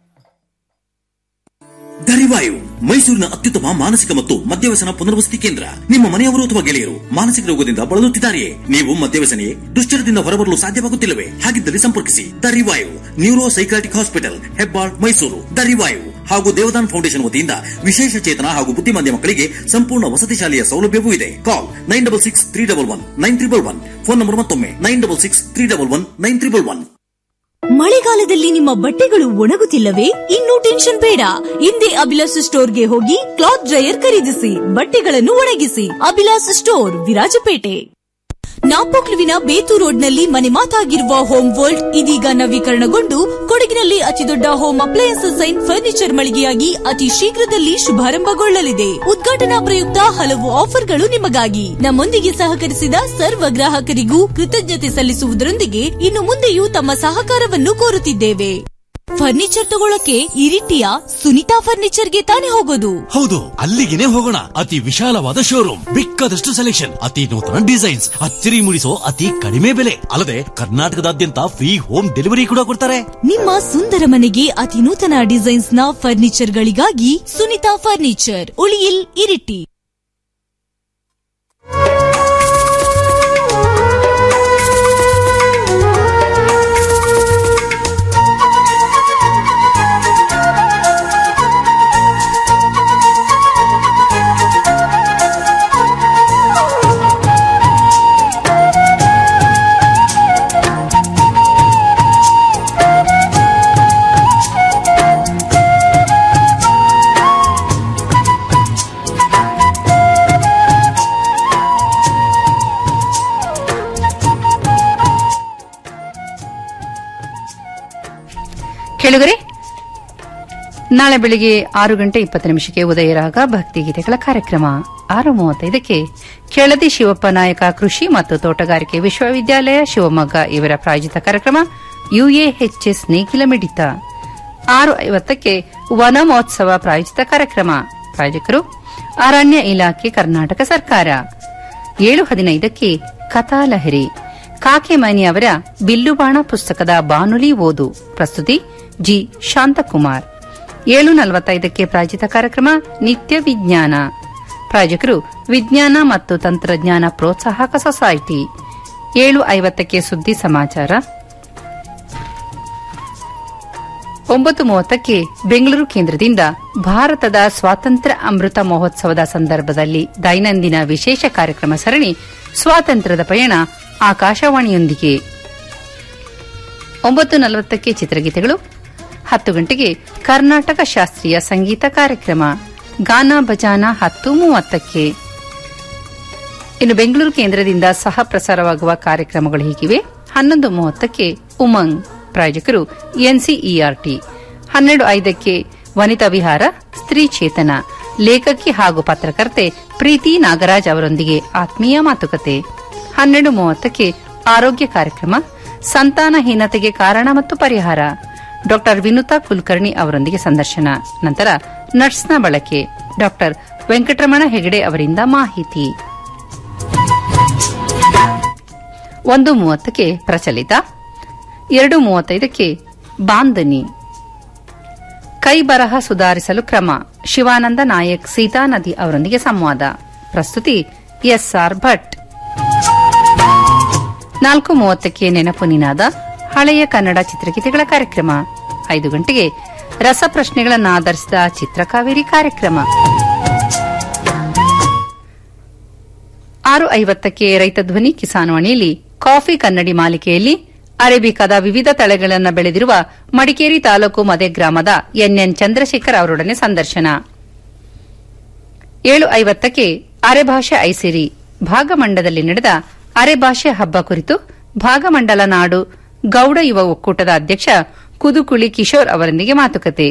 ದರಿವಾಯು ಮೈಸೂರಿನ ಅತ್ಯುತ್ತಮ ಮಾನಸಿಕ ಮತ್ತು ಮದ್ಯವ್ಯಸನ ಪುನರ್ವಸತಿ ಕೇಂದ್ರ ನಿಮ್ಮ ಮನೆಯವರು ಅಥವಾ ಗೆಳೆಯರು ಮಾನಸಿಕ ರೋಗದಿಂದ ಬಳಲುತ್ತಿದ್ದಾರೆಯೇ ನೀವು ಮದ್ಯವ್ಯಸನೆಯೇ ದುಶ್ಚರದಿಂದ ಹೊರಬರಲು ಸಾಧ್ಯವಾಗುತ್ತಿಲ್ಲವೇ ಹಾಗಿದ್ದಲ್ಲಿ ಸಂಪರ್ಕಿಸಿ Dariwayu neuro psychiatric hospital Hebbal Mysuru Dariwayu ಹಾಗೂ ದೇವದಾನ್ ಫೌಂಡೇಶನ್ ವತಿಯಿಂದ ವಿಶೇಷ ಚೇತನ ಹಾಗೂ ಬುದ್ಧಿಮಾಂದ್ಯ ಮಕ್ಕಳಿಗೆ ಸಂಪೂರ್ಣ ವಸತಿ ಶಾಲೆಯ ಸೌಲಭ್ಯವೂ ಇದೆ call nine double six three double one nine triple one phone number ಮತ್ತೊಮ್ಮೆ nine double six three double one nine triple one ಮಳೆಗಾಲದಲ್ಲಿ ನಿಮ್ಮ ಬಟ್ಟೆಗಳು ಒಣಗುತ್ತಿಲ್ಲವೇ ಇನ್ನೂ ಟೆನ್ಷನ್ ಬೇಡ ಹಿಂದೆ ಅಭಿಲಾಷ್ ಸ್ಟೋರ್ಗೆ ಹೋಗಿ ಕ್ಲಾತ್ ಡ್ರೈಯರ್ ಖರೀದಿಸಿ ಬಟ್ಟೆಗಳನ್ನು ಒಣಗಿಸಿ ಅಭಿಲಾಷ್ ಸ್ಟೋರ್ ವಿರಾಜಪೇಟೆ ನಾಪೋಕ್ಲುವಿನ ಬೇತು ರೋಡ್ನಲ್ಲಿ ಮನೆ ಮಾತಾಗಿರುವ ಹೋಮ್ ವರ್ಲ್ಡ್ ಇದೀಗ ನವೀಕರಣಗೊಂಡು ಕೊಡಗಿನಲ್ಲಿ ಅತಿದೊಡ್ಡ ಹೋಮ್ ಅಪ್ಲಯನ್ಸಸ್ ಅಂಡ್ ಫರ್ನಿಚರ್ ಮಳಿಗೆಯಾಗಿ ಅತಿ ಶೀಘ್ರದಲ್ಲಿ ಶುಭಾರಂಭಗೊಳ್ಳಲಿದೆ ಉದ್ಘಾಟನಾ ಪ್ರಯುಕ್ತ ಹಲವು ಆಫರ್ಗಳು ನಿಮಗಾಗಿ ನಮ್ಮೊಂದಿಗೆ ಸಹಕರಿಸಿದ ಸರ್ವ ಗ್ರಾಹಕರಿಗೂ ಕೃತಜ್ಞತೆ ಸಲ್ಲಿಸುವುದರೊಂದಿಗೆ ಇನ್ನು ಮುಂದೆಯೂ ತಮ್ಮ ಸಹಕಾರವನ್ನು ಕೋರುತ್ತಿದ್ದೇವೆ ಫರ್ನಿಚರ್ ತಗೊಳ್ಳಕ್ಕೆ ಇರಿಟಿಯ ಸುನಿತಾ ಫರ್ನಿಚರ್ಗೆ ತಾನೇ ಹೋಗೋದು ಹೌದು ಅಲ್ಲಿಗೆನೆ ಹೋಗೋಣ ಅತಿ ವಿಶಾಲವಾದ ಶೋರೂಮ್ ಬೇಕಾದಷ್ಟು ಸೆಲೆಕ್ಷನ್ ಅತಿ ನೂತನ ಡಿಸೈನ್ಸ್ ಅಚ್ಚರಿ ಮೂಡಿಸೋ ಅತಿ ಕಡಿಮೆ ಬೆಲೆ ಅಲ್ಲದೆ ಕರ್ನಾಟಕದಾದ್ಯಂತ ಫ್ರೀ ಹೋಮ್ ಡೆಲಿವರಿ ಕೂಡ ಕೊಡ್ತಾರೆ ನಿಮ್ಮ ಸುಂದರ ಮನೆಗೆ ಅತಿ ನೂತನ ಡಿಸೈನ್ಸ್ ನ ಫರ್ನಿಚರ್ ಗಳಿಗಾಗಿ ಸುನಿತಾ ಫರ್ನಿಚರ್ ಉಳಿಯಿಲ್ ಇರಿಟಿ ಕೇಳುಗರೆ ನಾಳೆ ಬೆಳಿಗ್ಗೆ ಆರು ಗಂಟೆ ಇಪ್ಪತ್ತು ನಿಮಿಷಕ್ಕೆ ಉದಯರಾಗ ಭಕ್ತಿಗೀತೆಗಳ ಕಾರ್ಯಕ್ರಮ ಆರು ಮೂವತ್ತೈದಕ್ಕೆ ಕೆಳದಿ ಶಿವಪ್ಪ ನಾಯಕ ಕೃಷಿ ಮತ್ತು ತೋಟಗಾರಿಕೆ ವಿಶ್ವವಿದ್ಯಾಲಯ ಶಿವಮೊಗ್ಗ ಇವರ ಪ್ರಾಯೋಜಿತ ಕಾರ್ಯಕ್ರಮ ಯುಎಎಚ್ಎಸ್ ನೇಗಿಲ ಮಿಡಿತ ಆರು ಐವತ್ತಕ್ಕೆ ವನ ಮಹೋತ್ಸವ ಪ್ರಾಯೋಜಿತ ಕಾರ್ಯಕ್ರಮ ಪ್ರಾಯೋಜಕರು ಅರಣ್ಯ ಇಲಾಖೆ ಕರ್ನಾಟಕ ಸರ್ಕಾರ ಏಳು ಹದಿನೈದಕ್ಕೆ ಕಥಾಲಹರಿ ಕಾಕೆಮನಿ ಅವರ ಬಿಲ್ಲುಬಾಣ ಪುಸ್ತಕದ ಬಾನುಲಿ ಓದು ಪ್ರಸ್ತುತಿ ಜಿ ಶಾಂತಕುಮಾರ್ ಏಳು ನಲವತ್ತೈದಕ್ಕೆ ಪ್ರಾಯೋಜಿತ ಕಾರ್ಯಕ್ರಮ ನಿತ್ಯ ವಿಜ್ಞಾನ ಪ್ರಾಯೋಜಕರು ವಿಜ್ಞಾನ ಮತ್ತು ತಂತ್ರಜ್ಞಾನ ಪ್ರೋತ್ಸಾಹಕ ಸೊಸೈಟಿ ಏಳು ಐವತ್ತಕ್ಕೆ ಸುದ್ದಿ ಸಮಾಚಾರ ಒಂಬತ್ತು ಮೂವತ್ತಕ್ಕೆ ಬೆಂಗಳೂರು ಕೇಂದ್ರದಿಂದ ಭಾರತದ ಸ್ವಾತಂತ್ರ್ಯ ಅಮೃತ ಮಹೋತ್ಸವದ ಸಂದರ್ಭದಲ್ಲಿ ದೈನಂದಿನ ವಿಶೇಷ ಕಾರ್ಯಕ್ರಮ ಸರಣಿ ಸ್ವಾತಂತ್ರ್ಯದ ಪಯಣ ಆಕಾಶವಾಣಿಯೊಂದಿಗೆ ಒಂಬತ್ತು ನಲವತ್ತಕ್ಕೆ ಚಿತ್ರಗೀತೆಗಳು ಹತ್ತು ಗಂಟೆಗೆ ಕರ್ನಾಟಕ ಶಾಸ್ತ್ರೀಯ ಸಂಗೀತ ಕಾರ್ಯಕ್ರಮ ಗಾನ ಭಜಾನ ಹತ್ತು ಮೂವತ್ತಕ್ಕೆ ಇನ್ನು ಬೆಂಗಳೂರು ಕೇಂದ್ರದಿಂದ ಸಹ ಪ್ರಸಾರವಾಗುವ ಕಾರ್ಯಕ್ರಮಗಳು ಹೀಗಿವೆ ಹನ್ನೊಂದು ಮೂವತ್ತಕ್ಕೆ ಉಮಂಗ್ ಪ್ರಾಯೋಜಕರು ಎನ್ಸಿಇಆರ್ಟಿ ಹನ್ನೆರಡು ಐದಕ್ಕೆ ವನಿತಾ ವಿಹಾರ ಸ್ತ್ರೀ ಚೇತನ ಲೇಖಕಿ ಹಾಗೂ ಪತ್ರಕರ್ತೆ ಪ್ರೀತಿ ನಾಗರಾಜ್ ಅವರೊಂದಿಗೆ ಆತ್ಮೀಯ ಮಾತುಕತೆ ಹನ್ನೆರಡು ಮೂವತ್ತಕ್ಕೆ ಆರೋಗ್ಯ ಕಾರ್ಯಕ್ರಮ ಸಂತಾನಹೀನತೆಗೆ ಕಾರಣ ಮತ್ತು ಪರಿಹಾರ ಡಾಕ್ಟರ್ ವಿನುತಾ ಕುಲಕರ್ಣಿ ಅವರೊಂದಿಗೆ ಸಂದರ್ಶನ ನಂತರ ನಟ್ಸ್ನ ಬಳಕೆ ಡಾಕ್ಟರ್ ವೆಂಕಟರಮಣ ಹೆಗಡೆ ಅವರಿಂದ ಮಾಹಿತಿ ಒಂದು ಮೂವತ್ತಕ್ಕೆ ಪ್ರಚಲಿತ ಎರಡು ಮೂವತ್ತೈದಕ್ಕೆ ಬಾಂದನಿ ಕೈ ಬರಹ ಸುಧಾರಿಸಲು ಕ್ರಮ ಶಿವಾನಂದ ನಾಯಕ್ ಸೀತಾ ನದಿ ಅವರೊಂದಿಗೆ ಸಂವಾದ ಪ್ರಸ್ತುತಿ ಎಸ್ಆರ್ ಭಟ್ ನಾಲ್ಕು ಮೂವತ್ತಕ್ಕೆ ನೆನಪು ನಿನಾದ ಹಳೆಯ ಕನ್ನಡ ಚಿತ್ರಗೀತೆಗಳ ಕಾರ್ಯಕ್ರಮ ಐದು ಗಂಟೆಗೆ ರಸಪ್ರಶ್ನೆಗಳನ್ನು ಆಧರಿಸಿದ ಚಿತ್ರಕಾವೇರಿ ಕಾರ್ಯಕ್ರಮ ಆರು ಐವತ್ತಕ್ಕೆ ರೈತ ಧ್ವನಿ ಕಿಸಾನ್ವಾಣಿಯಲ್ಲಿ ಕಾಫಿ ಕನ್ನಡಿ ಮಾಲಿಕೆಯಲ್ಲಿ ಅರೇಬಿಕಾದ ವಿವಿಧ ತಳಿಗಳನ್ನು ಬೆಳೆದಿರುವ ಮಡಿಕೇರಿ ತಾಲೂಕು ಮದೆ ಗ್ರಾಮದ ಎನ್ಎನ್ ಚಂದ್ರಶೇಖರ್ ಅವರೊಡನೆ ಸಂದರ್ಶನ ಏಳು ಐವತ್ತಕ್ಕೆ ಅರೆಭಾಷೆ ಐಸಿರಿ ಭಾಗಮಂಡದಲ್ಲಿ ನಡೆದ ಅರೆಭಾಷೆ ಹಬ್ಬ ಕುರಿತು ಭಾಗಮಂಡಲ ನಾಡು ಗೌಡ ಯುವ ಒಕ್ಕೂಟದ ಅಧ್ಯಕ್ಷ ಕುದುಕುಳಿ ಕಿಶೋರ್ ಅವರೊಂದಿಗೆ ಮಾತುಕತೆ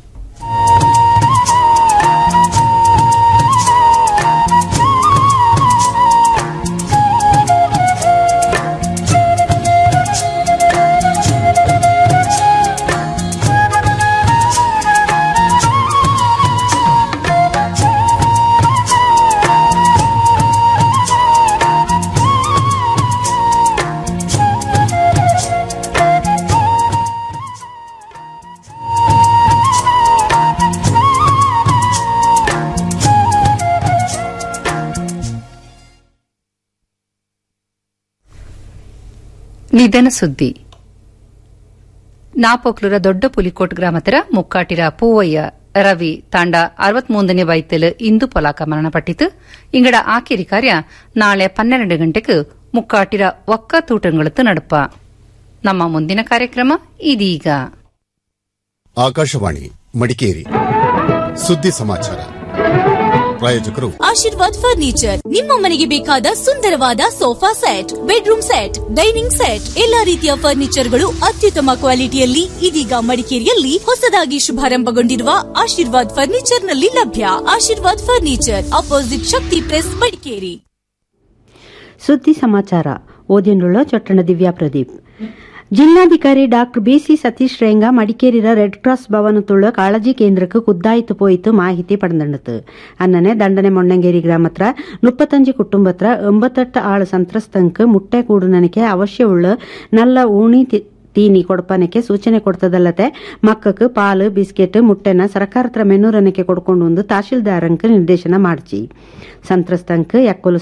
ನಿಧನ ಸುದ್ದಿ ನಾಪೋಕ್ಲುರ ದೊಡ್ಡ ಪುಲಿಕೋಟ್ ಗ್ರಾಮತರ ಮುಕ್ಕಾಟಿರ ಪೂವಯ್ಯ ರವಿ ತಾಂಡ ಅರವತ್ಮೂಂದನೇ ವೈತಲ್ ಇಂದು ಪೊಲಾಕ ಮರಣಪಟ್ಟಿತು ಇಂಗಡ ಆಕಿರಿ ಕಾರ್ಯ ನಾಳೆ ಪನ್ನೆರಡು ಗಂಟೆಗೆ ಮುಕ್ಕಾಟಿರ ಒಕ್ಕ ತೂಟಂಗಳತ್ತು ನಡುಪ ನಮ್ಮ ಮುಂದಿನ ಕಾರ್ಯಕ್ರಮ ಇದೀಗ ಆಕಾಶವಾಣಿ ಮಡಿಕೇರಿ ಸುದ್ದಿ ಸಮಾಚಾರ ಪ್ರಾಯೋಜಕರು ಆಶೀರ್ವಾದ್ ಫರ್ನಿಚರ್ ನಿಮ್ಮ ಮನೆಗೆ ಬೇಕಾದ ಸುಂದರವಾದ sofa set bedroom set dining set ಎಲ್ಲಾ ರೀತಿಯ ಫರ್ನಿಚರ್ಗಳು ಅತ್ಯುತ್ತಮ ಕ್ವಾಲಿಟಿಯಲ್ಲಿ ಇದೀಗ ಮಡಿಕೇರಿಯಲ್ಲಿ ಹೊಸದಾಗಿ ಶುಭಾರಂಭಗೊಂಡಿರುವ ಆಶೀರ್ವಾದ್ ಫರ್ನಿಚರ್ ನಲ್ಲಿ ಲಭ್ಯ Ashirwad furniture opposite Shakti press Madikeri ಸುದ್ದಿ ಸಮಾಚಾರ ಓದಿನುಳ್ಳ ಚೊಟ್ಟಣ ದಿವ್ಯಾ ಪ್ರದೀಪ್ ಜಿಲ್ಲಾಧಿಕಾರಿ ಡಾಕ್ಟರ್ ಬಿಸಿ ಸತೀಶ್ ರೇಂಗ ಮಡಿಕೇರಿರ ರೆಡ್ ಕ್ರಾಸ್ ಭವನത്തുള്ള ಕಾಳಜಿ ಕೇಂದ್ರಕ್ಕೆ ಕುದ್ದಾಯಿತು പോയിട്ട് മാഹിതി പടന്നിട്ട് അന്നനെ ദണ്ഡനെ മൊണ്ണങ്കേരി ഗ്രാമത്ര മുപ്പത്തഞ്ച് കുടുംബത്ര എൺപത്തെട്ട് ആള് സംತ್ರಸ್ತಂക്ക് മുಟ್ಟೆ ಕೂಡುನನಿಗೆ ಅವಶ್ಯವುಳ್ಳ നല്ല ಊಣಿ ತಿ- ತೀನಿ ಕೊಡ್ಪನಕ್ಕೆ ಸೂಚನೆ ಕೊಡ್ತದಲ್ಲದೆ ಮಕ್ಕಕ್ಕೆ ಪಾಲು ಬಿಸ್ಕೆಟ್ ಮುಟ್ಟೆನ ಸರ್ಕಾರತ್ರ ಮೆನ್ನೂರನಕ್ಕೆ ಕೊಡ್ಕೊಂಡು ಒಂದು ತಹಶೀಲ್ದಾರಂಕ್ ನಿರ್ದೇಶನ ಮಾಡ್ಚಿ ಸಂತ್ರಸ್ತಂಕ್ ಎಕ್ಕೊಲು